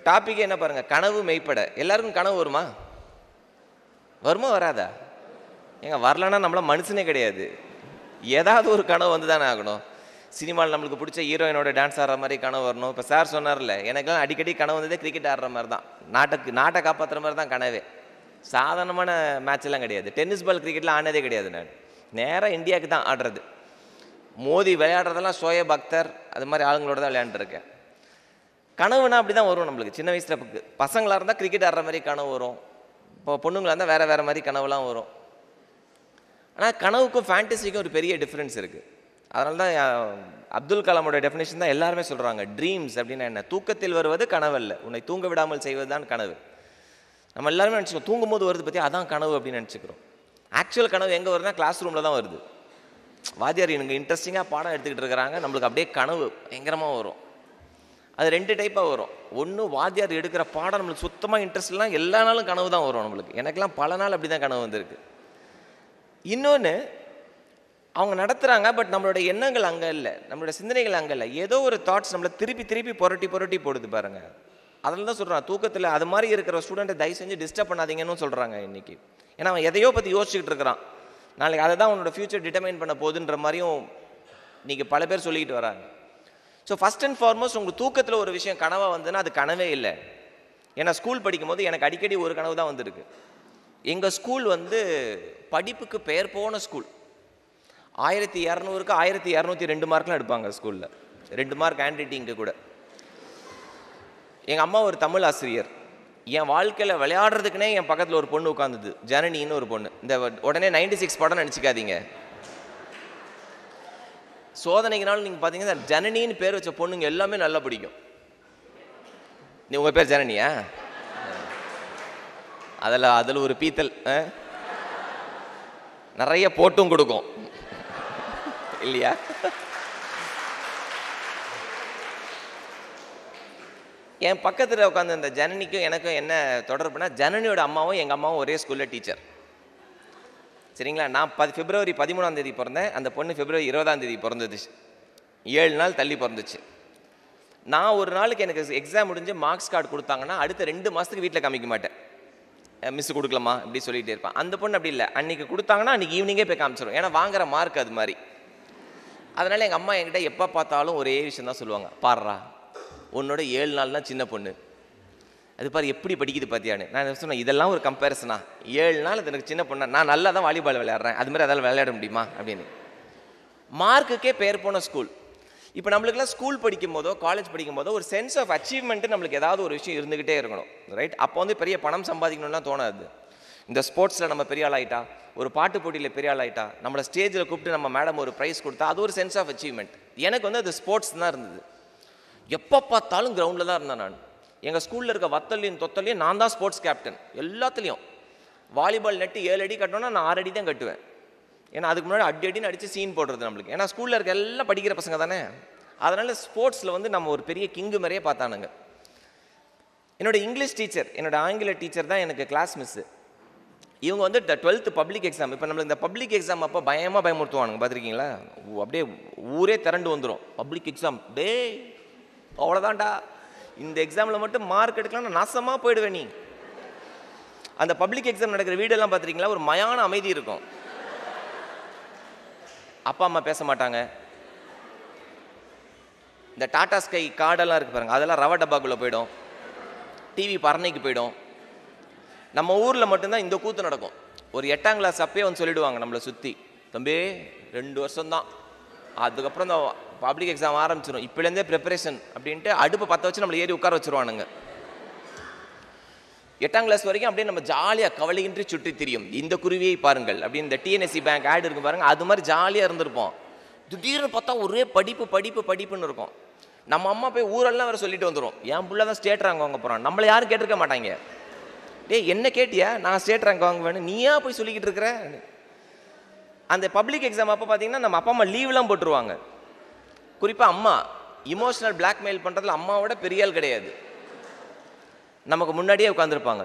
Topic என்ன பாருங்க கனவு மெய்ப்பட எல்லாருக்கும் கனவு வருமா வருமா வராதா ஏங்க வரலன்னா நம்மள மனுஷனே கிடையாது ஏதாவது ஒரு கனவு வந்து தானே ஆகணும் சினிமாவில் நம்மளுக்கு பிடிச்ச ஹீரோயினோட டான்ஸ் ஆடுற மாதிரி கனவு வரணும் இப்போ சார் சொன்னார்ல எனக்கெல்லாம் அடிக்கடி கனவு வந்ததே கிரிக்கெட் ஆடுற மாதிரி தான் நாட்டுக்கு நாட்டை காப்பாற்றுற மாதிரி தான் கனவே சாதாரணமான மேட்ச் எல்லாம் கிடையாது டென்னிஸ் பால் கிரிக்கெட்லாம் ஆனதே கிடையாது நான் நேராக இந்தியாவுக்கு தான் ஆடுறது மோதி விளையாடுறதெல்லாம் ஷோயப் அக்தர் அது மாதிரி ஆளுங்களோட தான் விளையாண்டுருக்கேன் கனவுனா அப்படி தான் வரும் நம்மளுக்கு சின்ன வயசில் பசங்களாக இருந்தால் கிரிக்கெட் ஆடுற மாதிரி கனவு வரும் இப்போ பொண்ணுங்களாக இருந்தால் வேறு வேறு மாதிரி கனவுலாம் வரும் ஆனால் கனவுக்கும் ஃபேண்டசிக்கும் ஒரு பெரிய டிஃப்ரென்ஸ் இருக்குது அதனால தான் அஹ், அப்துல் கலாமோட டெஃபினேஷன் தான் எல்லாருமே சொல்கிறாங்க ட்ரீம்ஸ் அப்படின்னா என்ன தூக்கத்தில் வருவது கனவல்ல உன்னை தூங்க விடாமல் செய்வது தான் கனவு நம்ம எல்லாருமே நினச்சிக்கோ தூங்கும்போது வருது பற்றி அதான் கனவு அப்படின்னு நினச்சிக்கிறோம் ஆக்சுவல் கனவு எங்கே வருதுன்னா கிளாஸ் ரூமில் தான் வருது வாத்தியார் எனக்கு இன்ட்ரெஸ்டிங்காக பாடம் எடுத்துக்கிட்டு இருக்கிறாங்க நம்மளுக்கு அப்படியே கனவு பயங்கரமாக வரும் அது ரெண்டு டைப்பாக வரும் ஒன்று வாத்தியார் எடுக்கிற பாடம் நம்மளுக்கு சுத்தமாக இன்ட்ரெஸ்ட் இல்லைனா எல்லா நாளும் கனவு தான் வரும் நம்மளுக்கு எனக்கெல்லாம் பல நாள் அப்படி தான் கனவு வந்திருக்கு இன்னொன்று அவங்க நடத்துகிறாங்க பட் நம்மளோட எண்ணங்கள் அங்கே இல்லை நம்மளோட சிந்தனைகள் அங்கே இல்லை ஏதோ ஒரு தாட்ஸ் நம்மளை திருப்பி திருப்பி புரட்டி புரட்டி போடுது பாருங்க அதில் தான் சொல்கிறான் தூக்கத்தில் அது மாதிரி இருக்கிற ஸ்டூடெண்ட்டை தயவு செஞ்சு டிஸ்டர்ப் பண்ணாதீங்கன்னு சொல்கிறாங்க இன்னைக்கு ஏன்னா அவன் எதையோ பற்றி யோசிச்சுக்கிட்டு இருக்கிறான் நாளைக்கு அதை தான் உன்னோட ஃப்யூச்சர் டிட்டர்மைன் பண்ண போகுதுன்ற மாதிரியும் இன்னைக்கு பல பேர் சொல்லிக்கிட்டு வராங்க ஸோ ஃபஸ்ட் அண்ட் ஃபார்மோஸ்ட் உங்களுக்கு தூக்கத்தில் ஒரு விஷயம் கனவாக வந்துன்னா அது கனவே இல்லை ஏன்னா ஸ்கூல் படிக்கும்போது எனக்கு அடிக்கடி ஒரு கனவு தான் வந்திருக்கு எங்கள் ஸ்கூல் வந்து படிப்புக்கு பெயர் போன ஸ்கூல் ஆயிரத்தி இரநூறுக்கு ஆயிரத்தி இரநூத்தி ரெண்டு மார்க்லாம் எடுப்பாங்க ஸ்கூலில் ரெண்டு மார்க் ஹேண்ட் ரைட்டிங்க்கு கூட எங்கள் அம்மா ஒரு தமிழ் ஆசிரியர் என் வாழ்க்கையில் விளையாடுறதுக்குனே என் பக்கத்தில் ஒரு பொண்ணு உட்காந்துது ஜனனின்னு ஒரு பொண்ணு இந்த உடனே நைன்டி சிக்ஸ் படம் நினச்சிக்காதீங்க சோதனைக்குனாலும் நீங்கள் பார்த்தீங்கன்னா ஜனனின்னு பேர் வச்ச பொண்ணுங்க எல்லாமே நல்லா பிடிக்கும் நீ உங்கள் பேர் ஜனனியா அதில் அதில் ஒரு பீத்தல் ஆ? நிறைய போட்டும் கொடுக்கும் இல்லையா என் பக்கத்தில் உட்காந்து இந்த ஜனனிக்கும் எனக்கும் என்ன தொடர்புனா ஜனனியோட அம்மாவும் எங்கள் அம்மாவும் ஒரே ஸ்கூலில் டீச்சர் சரிங்களா நான் பதி பிப்ரவரி பதிமூணாம் தேதி பிறந்தேன் அந்த பொண்ணு பிப்ரவரி இருபதாம் தேதி பிறந்தது ஏழு நாள் தள்ளி பிறந்துச்சு நான் ஒரு நாளுக்கு எனக்கு எக்ஸாம் முடிஞ்சு மார்க்ஸ் கார்டு கொடுத்தாங்கன்னா அடுத்த ரெண்டு மாதத்துக்கு வீட்டில் காமிக்க மாட்டேன் மிஸ் கொடுக்கலாமா இப்படி சொல்லிகிட்டே இருப்பேன் அந்த பொண்ணு அப்படி இல்லை அன்றைக்கி கொடுத்தாங்கன்னா அன்றைக்கி ஈவினிங்கே போய் காமிச்சிடும் ஏன்னா வாங்குற மார்க் அது மாதிரி அதனால் எங்கள் அம்மா என்கிட்ட எப்போ பார்த்தாலும் ஒரே விஷயம் தான் சொல்லுவாங்க பாடுறா உன்னோட ஏழு நாள்லாம் சின்ன பொண்ணு அது பாரு எப்படி படிக்குது பார்த்தியான்னு நான் என்ன சொன்னேன் இதெல்லாம் ஒரு கம்பேரிசனா ஏழு நாள் அது எனக்கு சின்ன பொண்ணா நான் நல்லா தான் வாலிபால் விளையாடுறேன் அது மாதிரி அதால் விளையாட முடியுமா அப்படின்னு மார்க்குக்கே பேர் போன ஸ்கூல் இப்போ நம்மளுக்குலாம் ஸ்கூல் படிக்கும் போதோ காலேஜ் படிக்கும் போதோ ஒரு சென்ஸ் ஆஃப் அச்சீவ்மெண்ட்டு நம்மளுக்கு ஏதாவது ஒரு விஷயம் இருந்துக்கிட்டே இருக்கணும் ரைட் அப்போ வந்து பெரிய பணம் சம்பாதிக்கணும்லாம் தோணாது இந்த ஸ்போர்ட்ஸில் நம்ம பெரிய ஆள் ஆயிட்டா ஒரு பாட்டு போட்டியில் பெரிய ஆள் ஆயிட்டா நம்மளை ஸ்டேஜில் கூப்பிட்டு நம்ம மேடம் ஒரு ப்ரைஸ் கொடுத்தா அது ஒரு சென்ஸ் ஆஃப் அச்சீவ்மெண்ட் எனக்கு வந்து அது ஸ்போர்ட்ஸ் தான் இருந்தது எப்போ பார்த்தாலும் கிரவுண்டில் தான் இருந்தேன் நான் எங்கள் ஸ்கூலில் இருக்க வத்தல்லையும் தொத்தல்லையும் நான் தான் ஸ்போர்ட்ஸ் கேப்டன் எல்லாத்துலேயும் வாலிபால் நெட்டு ஏழு அடி கட்டணும்னா நான் ஆறு அடி தான் கட்டுவேன் ஏன்னா அதுக்கு முன்னாடி அடி அடின்னு அடித்து சீன் போடுறது நம்மளுக்கு ஏன்னா ஸ்கூலில் இருக்க எல்லாம் படிக்கிற பசங்க தானே அதனால் ஸ்போர்ட்ஸில் வந்து நம்ம ஒரு பெரிய கிங்கு மாதிரியே பார்த்தானுங்க என்னோட இங்கிலீஷ் டீச்சர் என்னோட ஆங்கில டீச்சர் தான் எனக்கு கிளாஸ் மிஸ்ஸு இவங்க வந்து டுவெல்த்து பப்ளிக் எக்ஸாம் இப்போ நம்மளுக்கு இந்த பப்ளிக் எக்ஸாம் அப்போ பயமாக பயமுறுத்துவானுங்க பார்த்துருக்கீங்களா ஊ- அப்படியே ஊரே திரண்டு வந்துடும் பப்ளிக் எக்ஸாம் டேய் அவ்வளோதான்டா இந்த எக்ஸாமில் மட்டும் மார்க் எடுக்கலாம்னா நாசமாக போயிடுவேன் நீ அந்த பப்ளிக் எக்ஸாம் நடக்கிற வீடெல்லாம் பார்த்துருக்கீங்களா ஒரு மயான அமைதி இருக்கும் அப்பா அம்மா பேச மாட்டாங்க இந்த டாடா ஸ்கை கார்டெல்லாம் இருக்கு பாருங்க அதெல்லாம் ரவ டப்பாக்குள்ளே போயிடும் டிவி பரணைக்கு போயிடும் நம்ம ஊரில் மட்டும்தான் இந்த கூத்து நடக்கும் ஒரு எட்டாம் கிளாஸ் அப்பயே வந்து சொல்லிடுவாங்க நம்மளை சுற்றி தம்பி ரெண்டு வருஷம்தான் அதுக்கப்புறம் இந்த பப்ளிக் எக்ஸாம் ஆரம்பிச்சிடும் இப்போலேருந்தே ப்ரிப்பரேஷன் அப்படின்ட்டு அடுப்பு பற்ற வச்சு நம்மளை ஏறி உட்கார வச்சிருவானுங்க எட்டாம் கிளாஸ் வரைக்கும் அப்படியே நம்ம ஜாலியாக கவலையின்றி சுற்றி திரியும் இந்த குருவியை பாருங்கள் அப்படின்னு இந்த டிஎன்எஸ்சி பேங்க் ஆட் இருக்கு பாருங்க அது மாதிரி ஜாலியாக இருந்திருப்போம் திடீர்னு பார்த்தா ஒரே படிப்பு படிப்பு படிப்புன்னு இருக்கும் நம்ம அம்மா போய் ஊரெல்லாம் வேற சொல்லிட்டு வந்துடும் என் புள்ள தான் ஸ்டேட் ரேங்க் வாங்க போகிறான் நம்மளை யாரும் கேட்டிருக்க மாட்டாங்க டேய் என்ன கேட்டியா நான் ஸ்டேட் ரேங்க் வாங்குவேன்னு நீயா போய் சொல்லிக்கிட்டு இருக்கிற அந்த பப்ளிக் எக்ஸாம் அப்போ பார்த்தீங்கன்னா நம்ம அப்பா அம்மா லீவ்லாம் போட்டுருவாங்க குறிப்பாக அம்மா இமோஷனல் பிளாக்மெயில் பண்ணுறதுல அம்மாவோட பெரிய ஆள் கிடையாது நமக்கு முன்னாடியே உட்காந்துருப்பாங்க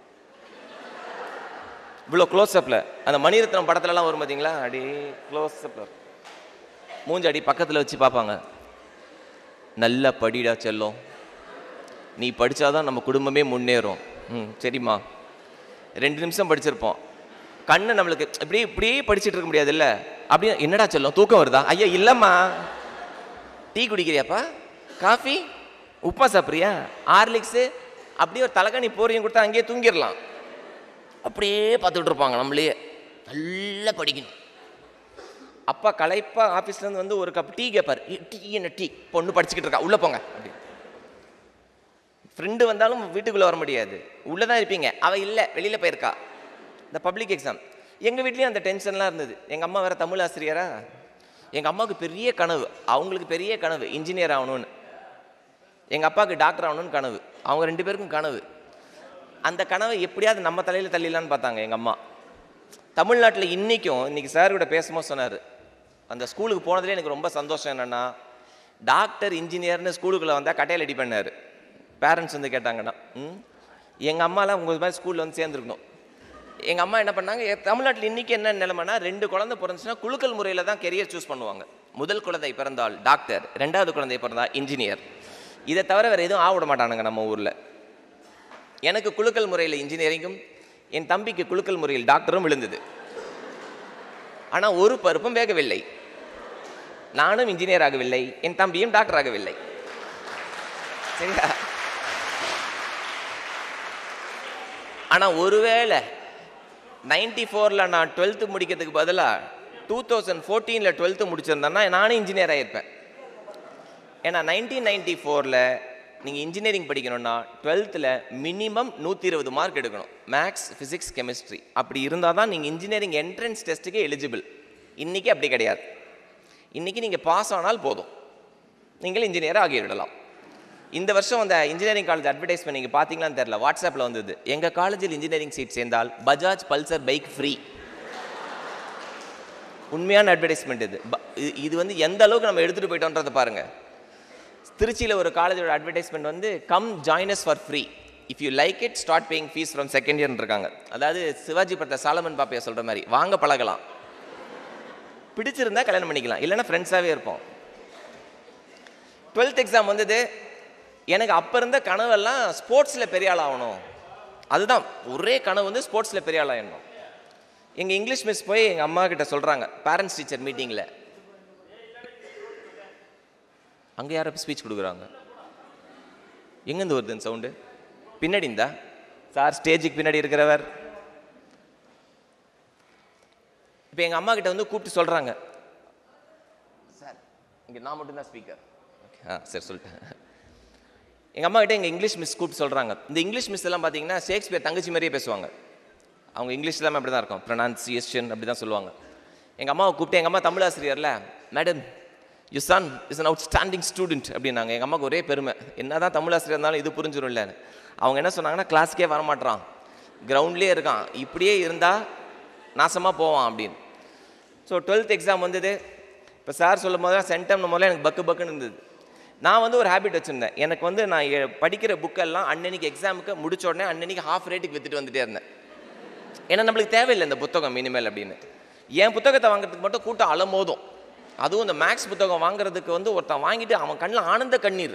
இவ்வளோ க்ளோஸ்அப்பில் அந்த மணிரத்னம் படத்துலலாம் வரும் பார்த்தீங்களா அடி க்ளோஸ்அப்பில் மூஞ்சி அடி பக்கத்தில் வச்சு பார்ப்பாங்க நல்லா படிடா செல்லம் நீ படித்தாதான் நம்ம குடும்பமே முன்னேறும் ம் சரிம்மா ரெண்டு நிமிஷம் படிச்சிருப்போம் கண்ணு நம்மளுக்கு இப்படி இப்படியே படிச்சுட்டு இருக்க முடியாதுல்ல அப்படியே என்னடா சொல்லும் தூக்கம் வருதா ஐயா இல்லைம்மா டீ குடிக்கிறியாப்பா காஃபி உப்புமா சாப்பிட்றியா ஹார்லிக்ஸு அப்படியே ஒரு தலைகாணி போரையும் கொடுத்தா அங்கேயே தூங்கிடலாம் அப்படியே பார்த்துக்கிட்டு இருப்பாங்க நம்மளையே நல்லா படிக்கணும் அப்பா களைப்பா ஆஃபீஸ்லேருந்து வந்து ஒரு கப் டீ கேட்பார் டீ என்ன டீ பொண்ணு படிச்சுக்கிட்டு இருக்கா உள்ளே போங்க அப்படி ஃப்ரெண்டு வந்தாலும் வீட்டுக்குள்ளே வர முடியாது உள்ளே தான் இருப்பீங்க அவள் இல்லை வெளியில் போயிருக்கா இந்த பப்ளிக் எக்ஸாம் எங்கள் வீட்லேயும் அந்த டென்ஷன்லாம் இருந்தது எங்கள் அம்மா வேறு தமிழ் ஆசிரியரா எங்கள் அம்மாவுக்கு பெரிய கனவு அவங்களுக்கு பெரிய கனவு இன்ஜினியர் ஆகணும்னு எங்கள் அப்பாவுக்கு டாக்டர் ஆகணும்னு கனவு அவங்க ரெண்டு பேருக்கும் கனவு அந்த கனவை எப்படியாவது நம்ம தலையில் தள்ளிடலான்னு பார்த்தாங்க எங்கள் அம்மா தமிழ்நாட்டில் இன்றைக்கும் இன்றைக்கி சார் கூட பேசும்போது சொன்னார் அந்த ஸ்கூலுக்கு போனதுலேயே எனக்கு ரொம்ப சந்தோஷம் என்னென்னா டாக்டர் இன்ஜினியர்னு ஸ்கூலுக்குள்ளே வந்தால் கட்டையில் அடி பண்ணார் பேரண்ட்ஸ் வந்து கேட்டாங்கன்னா ம் எங்கள் அம்மாலாம் உங்கள் மாதிரி ஸ்கூலில் வந்து சேர்ந்துருக்கணும் எங்கள் அம்மா என்ன பண்ணாங்க எ- தமிழ்நாட்டில் இன்றைக்கி என்ன நிலைமைனா ரெண்டு குழந்தை பிறந்துச்சுன்னா குலுக்கல் முறையில் தான் கெரியர் சூஸ் பண்ணுவாங்க முதல் குழந்தை பிறந்தால் டாக்டர் ரெண்டாவது குழந்தை பிறந்தால் இன்ஜினியர் இதை தவிர வேறு எதுவும் ஆக விட மாட்டானுங்க நம்ம ஊரில் எனக்கு குலுக்கல் முறையில் இன்ஜினியரிங்கும் என் தம்பிக்கு குலுக்கல் முறையில் டாக்டரும் விழுந்தது ஆனால் ஒரு பருப்பும் வேகவில்லை நானும் இன்ஜினியர் ஆகவில்லை என் தம்பியும் டாக்டர் ஆகவில்லை சரியா ஆனால் ஒருவேளை நைன்டி ஃபோரில் நான் டுவெல்த்து முடிக்கிறதுக்கு பதிலாக டூ தௌசண்ட் ஃபோர்டீனில் டுவெல்த்து முடிச்சிருந்தேன்னா நானும் இன்ஜினியர் ஆகியிருப்பேன் ஏன்னா நைன்டீன் நைன்டி ஃபோரில் நீங்கள் இன்ஜினியரிங் படிக்கணும்னா டுவெல்த்தில் மினிமம் நூற்றி இருபது மார்க் எடுக்கணும் மேக்ஸ் ஃபிசிக்ஸ் கெமிஸ்ட்ரி அப்படி இருந்தால் தான் நீங்கள் இன்ஜினியரிங் என்ட்ரன்ஸ் டெஸ்ட்டுக்கு எலிஜிபிள் இன்றைக்கி அப்படி கிடையாது இன்றைக்கி நீங்கள் பாஸ் ஆனால் போதும் நீங்கள் இன்ஜினியர் ஆகிவிடலாம் இந்த வருஷம் அந்த இன்ஜினியரிங் காலேஜ் அட்வர்டைஸ்மெண்ட் நீங்கள் பார்த்தீங்களான்னு தெரில வாட்ஸ்அப்பில் வந்தது எங்கள் காலேஜில் இன்ஜினியரிங் சீட் சேர்ந்தால் பஜாஜ் பல்சர் பைக் ஃப்ரீ உண்மையான அட்வர்டைஸ்மெண்ட் இது ப- இது- இது வந்து எந்த அளவுக்கு நம்ம எடுத்துகிட்டு போயிட்டோன்றதை பாருங்கள் திருச்சியில் ஒரு காலேஜோட அட்வர்டைஸ்மெண்ட் வந்து come join us for free if you like it start paying fees from second இயர்னு இருக்காங்க அதாவது சிவாஜி படத்தை சாலமன் பாப்பையா சொல்கிற மாதிரி வாங்க பழகலாம் பிடிச்சிருந்தா கல்யாணம் பண்ணிக்கலாம் இல்லைன்னா ஃப்ரெண்ட்ஸாகவே இருப்போம் டுவெல்த் எக்ஸாம் வந்தது எனக்கு அப்போ இருந்த கனவெல்லாம் ஸ்போர்ட்ஸில் பெரிய ஆள் ஆகணும் அதுதான் ஒரே கனவு வந்து ஸ்போர்ட்ஸில் பெரிய ஆள் ஆகணும் எங்கள் இங்கிலீஷ் மிஸ் போய் எங்கள் அம்மா கிட்ட சொல்கிறாங்க பேரண்ட்ஸ் டீச்சர் மீட்டிங்கில் அங்கே யாரோ ஸ்பீச் கொடுக்குறாங்க எங்கேருந்து வருது இந்த சவுண்டு பின்னாடி இருந்தா சார் ஸ்டேஜுக்கு பின்னாடி இருக்கிறவர் இப்போ எங்கள் அம்மா கிட்ட வந்து கூப்பிட்டு சொல்கிறாங்க சார் இங்கே நான் மட்டும்தான் ஸ்பீக்கர் ஓகே ஆ சரி சொல்லிட்டேன் எங்கள் அம்மா கிட்ட எங்கள் இங்கிலீஷ் மிஸ் கூப்பிட்டு சொல்கிறாங்க இந்த இங்கிலீஷ் மிஸ் எல்லாம் பார்த்தீங்கன்னா ஷேக்ஸ்பியர் தங்கச்சி மாதிரியே பேசுவாங்க அவங்க இங்கிலீஷ் எல்லாமே அப்படி தான் இருக்கும் ப்ரொனன்சியேஷன் அப்படி தான் சொல்லுவாங்க எங்கள் அம்மாவை கூப்பிட்டு எங்கள் அம்மா தமிழ் ஆசிரியர்ல madam you son is an outstanding student அப்படின்னாங்க எங்கள் அம்மாவுக்கு ஒரே பெருமை என்ன தான் தமிழ் ஆசிரியர் இருந்தாலும் இது புரிஞ்சிடும்ல அவங்க என்ன சொன்னாங்கன்னா கிளாஸ்க்கே வரமாட்றான் கிரவுண்ட்லேயே இருக்கான் இப்படியே இருந்தால் நாசமாக போவான் அப்படின்னு ஸோ டுவெல்த் எக்ஸாம் வந்தது இப்போ சார் சொல்லும் போது சென்டம் முதல்ல எனக்கு பக்கு பக்குன்னு இருந்தது நான் வந்து ஒரு ஹேபிட் வச்சுருந்தேன் எனக்கு வந்து நான் எ- படிக்கிற புக்கெல்லாம் அன்னன்னைக்கு எக்ஸாமுக்கு முடிச்ச உடனே அன்னன்னைக்கு ஹாஃப் ரேட்டுக்கு வித்துட்டு வந்துட்டே இருந்தேன் ஏன்னா நம்மளுக்கு தேவையில்லை இந்த புத்தகம் இனிமேல் அப்படின்னு என் புத்தகத்தை வாங்குறதுக்கு மட்டும் கூட்டம் அலமோதும் அதுவும் இந்த மேக்ஸ் புத்தகம் வாங்குறதுக்கு வந்து ஒருத்தன் வாங்கிட்டு அவன் கண்ணில் ஆனந்த கண்ணீர்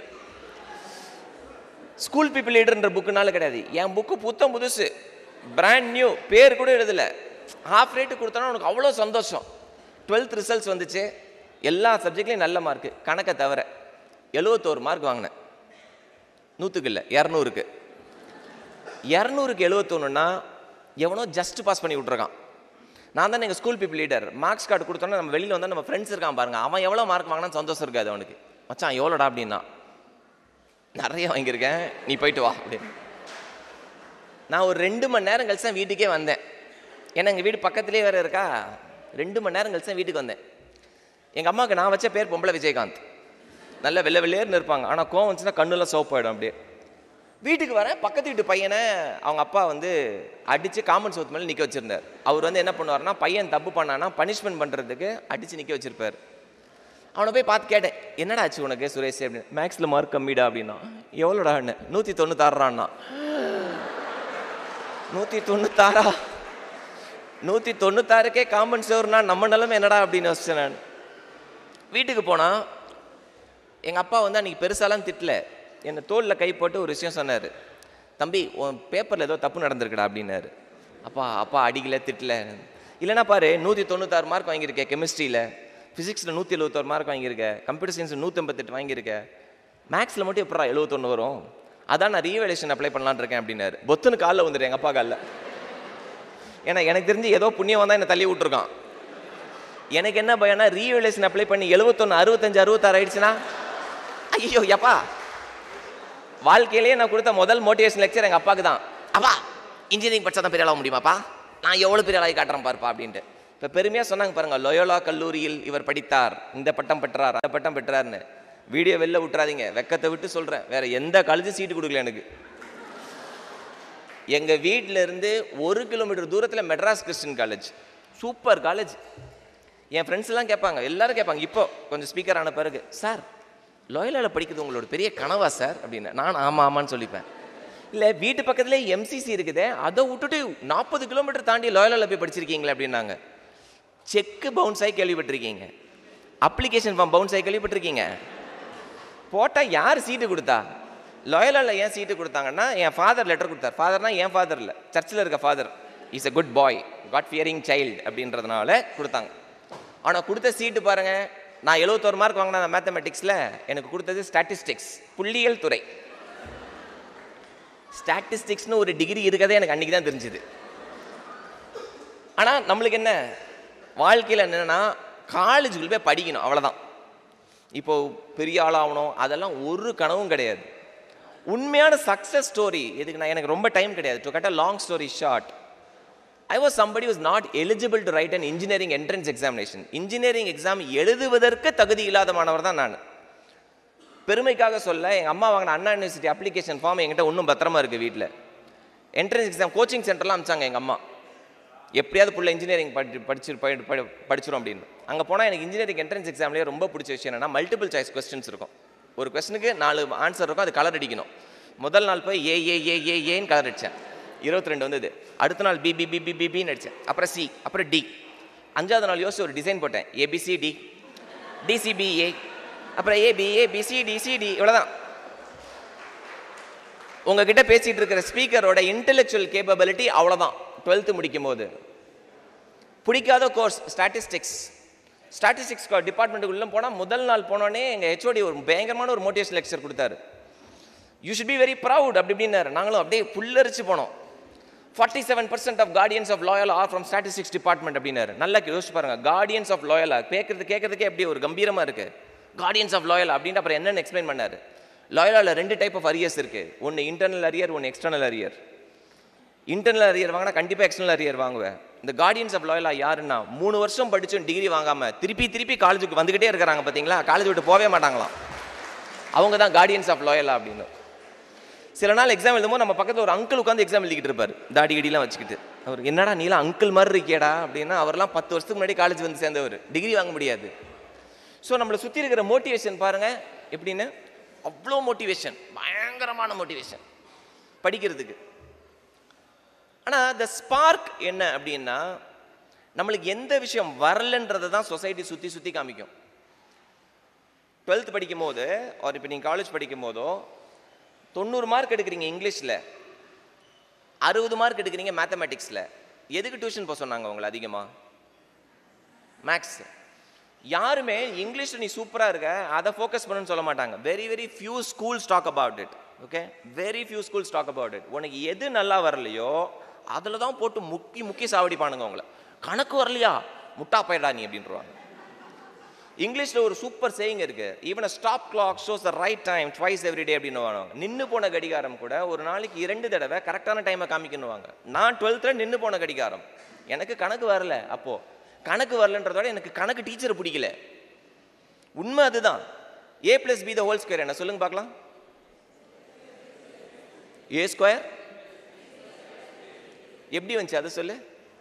ஸ்கூல் பீப்புள் லீடர்ன்ற புக்குனால கிடையாது என் புக்கு புத்தம் புதுசு பிராண்ட் நியூ பேர் கூட எழுதல ஹாஃப் ரேட்டு கொடுத்தோன்னா உனக்கு அவ்வளோ சந்தோஷம் டுவெல்த் ரிசல்ட்ஸ் வந்துச்சு எல்லா சப்ஜெக்ட்லேயும் நல்ல மார்க்கு கணக்கை தவிர எழுபத்தோரு மார்க் வாங்கினேன் நூற்றுக்கு இல்லை இரநூறுக்கு இரநூறுக்கு எழுபத்தொன்னுனா எவனோ ஜஸ்ட் பாஸ் பண்ணி விட்ருக்கான் நான் தான் எங்கள் school people leader marks card கொடுத்தோன்னா நம்ம வெளியில் வந்தால் நம்ம ஃப்ரெண்ட்ஸ் இருக்கான் பாருங்க அவன் எவ்வளோ மார்க் வாங்கினான்னு சந்தோஷம் இருக்காது அவனுக்கு மச்சான் எவ்வளோடா அப்படின்னா நிறைய வாங்கியிருக்கேன் நீ போயிட்டு வா அப்படின்னு நான் ஒரு ரெண்டு மணி நேரம் கழிச்சு தான் வீட்டுக்கே வந்தேன் ஏன்னா எங்கள் வீடு பக்கத்துலேயே வேறு இருக்கா ரெண்டு மணி நேரம் கழிச்சு தான் வீட்டுக்கு வந்தேன் எங்கள் அம்மாவுக்கு நான் வச்ச பேர் பொம்பளை விஜயகாந்த் நல்ல வெள்ளை வெள்ளையர்னு இருப்பாங்க ஆனால் கோவம் வந்துச்சுன்னா கண்ணுலாம் சோப்பாயிடும் அப்படியே வீட்டுக்கு வரேன் பக்கத்து வீட்டு பையனை அவங்க அப்பா வந்து அடித்து காமன் சோத்து மேலே நிற்க வச்சிருந்தார் அவர் வந்து என்ன பண்ணுவார்னா பையன் தப்பு பண்ணானா பனிஷ்மெண்ட் பண்ணுறதுக்கு அடித்து நிற்க வச்சிருப்பார் அவனை போய் பார்த்து கேட்டேன் என்னடா ஆச்சு உனக்கு சுரேஷ் அப்படின்னு மேக்ஸில் மார்க் கம்மிடா அப்படின்னா எவ்வளோடான்னு நூற்றி தொண்ணூத்தாறுறான்னா நூற்றி தொண்ணூத்தாறா நூற்றி தொண்ணூத்தாறுக்கே காமன் சோறுனா நம்ம நிலைமை என்னடா அப்படின்னு யோசிச்சேன் நான் வீட்டுக்கு போனால் எங்கள் அப்பா வந்து அன்றைக்கி பெருசாலாம் திட்டல என்னை தோளில் கை போட்டு ஒரு விஷயம் சொன்னார் தம்பி உன் பேப்பரில் ஏதோ தப்பு நடந்திருக்குடா அப்படின்னாரு அப்பா அப்பா அடிக்கல திட்டல இல்லைன்னா பாரு நூற்றி தொண்ணூத்தாறு மார்க் வாங்கியிருக்கேன் கெமிஸ்ட்ரியில் ஃபிசிக்ஸில் நூற்றி எழுபத்தோரு மார்க் வாங்கியிருக்கேன் கம்ப்யூட்டர் சயின்ஸ் நூற்றம்பத்தெட்டு வாங்கியிருக்கேன் மேக்ஸில் மட்டும் எப்படா எழுபத்தொன்று வரும் அதான் நான் ரீவேலேஷன் அப்ளை பண்ணலான்னு இருக்கேன் அப்படின்னாரு பொத்துன்னு காலில் வந்துடு எங்கள் அப்பா காலில் ஏன்னா எனக்கு தெரிஞ்சு ஏதோ புண்ணியம் வந்தால் என்னை தள்ளி விட்ருக்கான் எனக்கு என்ன பயம்னா ரீவேலேஷன் அப்ளை பண்ணி எழுபத்தொன்று அறுபத்தஞ்சு அறுபத்தாறு ஆயிடுச்சுன்னா ஐயோ எப்பா வாழ்க்கையிலேயே நான் கொடுத்த முதல் மோட்டிவேஷன் லெக்சர் எங்கள் அப்பாவுக்கு தான் அப்பா இன்ஜினியரிங் படிச்சா தான் பெரிய ஆளாக முடியுமாப்பா நான் எவ்வளோ பெரிய ஆளாகி காட்டுறேன் பாருப்பா அப்படின்ட்டு இப்போ பெருமையாக சொன்னாங்க பாருங்க லொயோலா கல்லூரியில் இவர் படித்தார் இந்த பட்டம் பெற்றார் அந்த பட்டம் பெற்றார்னு வீடியோ வெளில விட்டுறாதீங்க வெக்கத்தை விட்டு சொல்கிறேன் வேற எந்த காலேஜும் சீட்டு கொடுக்கல எனக்கு எங்கள் வீட்டில இருந்து ஒரு கிலோமீட்டர் தூரத்தில் Madras Christian college super college என் ஃப்ரெண்ட்ஸ் எல்லாம் கேட்பாங்க எல்லாரும் கேட்பாங்க இப்போ கொஞ்சம் ஸ்பீக்கர் ஆன பிறகு சார் லோயலாவில் படிக்கிறது உங்களோட பெரிய கனவா சார் அப்படின்னு நான் ஆமாம் ஆமான்னு சொல்லிப்பேன் இல்லை வீட்டு பக்கத்துலேயே எம்சிசி இருக்குதே அதை விட்டுட்டு நாற்பது கிலோமீட்டர் தாண்டி லோயலாவில் போய் படிச்சிருக்கீங்களே அப்படின்னாங்க செக்கு பவுன்ஸ் ஆகி கேள்விப்பட்டிருக்கீங்க அப்ளிகேஷன் ஃபார்ம் பவுன்ஸ் ஆகி கேள்விப்பட்டிருக்கீங்க போட்டால் யார் சீட்டு கொடுத்தா லாயலாவில் ஏன் சீட்டு கொடுத்தாங்கன்னா என் ஃபாதர் லெட்டர் கொடுத்தார் ஃபாதர்னா என் ஃபாதர் இல்லை சர்ச்சில் இருக்க father is a good boy God fearing child அப்படின்றதுனால கொடுத்தாங்க ஆனால் கொடுத்த சீட்டு பாருங்க நான் எழுபத்தோரு மார்க் வாங்கின மேத்தமெட்டிக்ஸில் எனக்கு கொடுத்தது ஸ்டாட்டிஸ்டிக்ஸ் புள்ளியியல் துறை ஸ்டாட்டிஸ்டிக்ஸ்னு ஒரு டிகிரி இருக்கதே எனக்கு அன்றைக்கி தான் தெரிஞ்சுது ஆனால் நம்மளுக்கு என்ன வாழ்க்கையில் என்னென்னா காலேஜுக்குள்ள போய் படிக்கணும் அவ்வளோதான் இப்போ பெரிய ஆளாகணும் அதெல்லாம் ஒரு கனவும் கிடையாது உண்மையான சக்ஸஸ் ஸ்டோரி இதுக்கு நான் எனக்கு ரொம்ப டைம் கிடையாது to cut a long story short I was somebody was not eligible to write an engineering entrance examination engineering exam எழுதுவதற்கு தகுதி இல்லாத மாணவர் தான் நான் பெருமைக்காக சொல்ல எங்கள் அம்மா வாங்கின அண்ணா யூனிவர்சிட்டி அப்ளிகேஷன் ஃபார்ம் என்கிட்ட இன்னும் பத்திரமா இருக்குது வீட்டில் என்ட்ரன்ஸ் எக்ஸாம் கோச்சிங் சென்டர்லாம் அமிச்சாங்க எங்கள் அம்மா எப்படியாவது புள்ள இன்ஜினியரிங் படி படிச்சு படி- படி- படிச்சிரும் அப்படின்னு அங்கே போனால் எனக்கு இன்ஜினியரிங் என்ட்ரன்ஸ் எக்ஸாம்லேயே ரொம்ப பிடிச்ச விஷயம் என்னன்னா மல்டிபிள் சாய்ஸ் கொஸ்டின்ஸ் இருக்கும் ஒரு கொஸ்டினுக்கு நாலு ஆன்சர் இருக்கும் அது கலர் அடிக்கணும் முதல் நாள் போய் ஏ ஏ ஏ ஏ ஏன்னு கலர் அடித்தேன் இருபத்தி ரெண்டு வந்தது அடுத்த நாள் B B B B B பின்னு அடித்தேன் அப்புறம் சி அப்புறம் டி அஞ்சாவது நாள் யோசிச்சு ஒரு டிசைன் போட்டேன் ஏபிசிடி டிசிபிஏ அப்புறம் ஏபி ஏபிசி டிசிடி இவ்வளோதான் உங்ககிட்ட பேசிட்டு இருக்கிற ஸ்பீக்கரோட இன்டெலெக்சுவல் கேப்பபிலிட்டி அவ்வளோதான் டுவெல்த்து முடிக்கும் போது பிடிக்காத கோர்ஸ் ஸ்டாட்டிஸ்டிக்ஸ் ஸ்டாட்டிஸ்டிக்ஸ் டிபார்ட்மெண்ட்டுக்குள்ளே போனால் முதல் நாள் போனோடனே எங்கள் ஹெச்ஓடி ஒரு பயங்கரமான ஒரு மோட்டிவேஷன் லெக்சர் கொடுத்தாரு you should be very proud அப்படி இப்படின்னாரு நாங்களும் அப்படியே புல்லரிச்சு போனோம் forty seven percent of guardians of loyal are from statistics department அப்படின்னாரு நல்லா யோசிச்சு பாருங்க கார்டியன்ஸ் ஆஃப் லாயலா கேட்கறது கேட்கறதுக்கே எப்படி ஒரு கம்பீரமா இருக்கு கார்டியன்ஸ் ஆஃப் லாயல் அப்படின்ட்டு அப்புறம் என்னென்னு எக்ஸ்பிளைன் பண்ணாரு லாயலாவில் ரெண்டு டைப் ஆஃப் அரியர்ஸ் இருக்கு ஒன்று இன்டர்னல் அரியர் ஒன்று எக்ஸ்டர்னல் அரியர் இன்டர்னல் அரியர் வாங்கினா கண்டிப்பாக எக்ஸ்டர்னல் அரியர் வாங்குவேன் இந்த கார்டியன்ஸ் ஆஃப் லாயலா யாருன்னா மூணு வருஷம் படிச்சும் டிகிரி வாங்காம திருப்பி திருப்பி காலேஜுக்கு வந்துகிட்டே இருக்கிறாங்க பார்த்தீங்களா காலேஜ் விட்டு போகவே மாட்டாங்களாம் அவங்க தான் கார்டியன்ஸ் ஆஃப் லாயலா அப்படின்னு சில நாள் எக்ஸாம் எழுதும்போது நம்ம பக்கத்தில் ஒரு அங்கிள் உட்காந்து எக்ஸாம் எழுதிக்கிட்டு இருப்பார் தாடி கடிலாம் வச்சுக்கிட்டு அவர் என்னடா நீலாம் அங்கிள் மாதிரி இருக்கியடா அப்படின்னா அவர்லாம் பத்து வருஷத்துக்கு முன்னாடி காலேஜ் வந்து சேர்ந்தவர் டிகிரி வாங்க முடியாது ஸோ நம்மளை சுற்றி இருக்கிற மோட்டிவேஷன் பாருங்க எப்படின்னு அவ்வளோ மோட்டிவேஷன் பயங்கரமான மோட்டிவேஷன் படிக்கிறதுக்கு ஆனால் த ஸ்பார்க் என்ன அப்படின்னா நம்மளுக்கு எந்த விஷயம் வரலன்றதை தான் சொசைட்டி சுற்றி சுற்றி காமிக்கும் டுவெல்த் படிக்கும் போது ஒரு இப்போ நீங்கள் காலேஜ் படிக்கும் போதோ தொண்ணூறு மார்க் எடுக்கிறீங்க இங்கிலீஷில் அறுபது மார்க் எடுக்கிறீங்க மேத்தமேட்டிக்ஸில் எதுக்கு டியூஷன் போக சொன்னாங்க உங்களை அதிகமாக மேக்ஸ் யாருமே இங்கிலீஷில் நீ சூப்பராக இருக்க அதை ஃபோக்கஸ் பண்ணுன்னு சொல்ல மாட்டாங்க very very few schools talk about it okay very few schools talk about it உனக்கு எது நல்லா வரலையோ அதில் தான் போட்டு முக்கி முக்கி சாவடிப்பானுங்க உங்களை கணக்கு வரலையா முட்டா போயிடா நீ அப்படின்றவாங்க இங்கிலீஷில் ஒரு சூப்பர் சேயிங் இருக்கு even stop clock shows the right time twice every day அப்படின்னு நின்று போன கடிகாரம் கூட ஒரு நாளைக்கு இரண்டு தடவை கரெக்டான டைமை காமிக்கணுவாங்க நான் டுவெல்த்தில் நின்று போன கடிகாரம் எனக்கு கணக்கு வரல அப்போ கணக்கு வரலன்றதோட எனக்கு கணக்கு டீச்சர் பிடிக்கல உண்மை அதுதான் A plus B the whole square என்ன சொல்லுங்க பார்க்கலாம் ஏ ஸ்கொயர் எப்படி வந்துச்சு அதை சொல்லு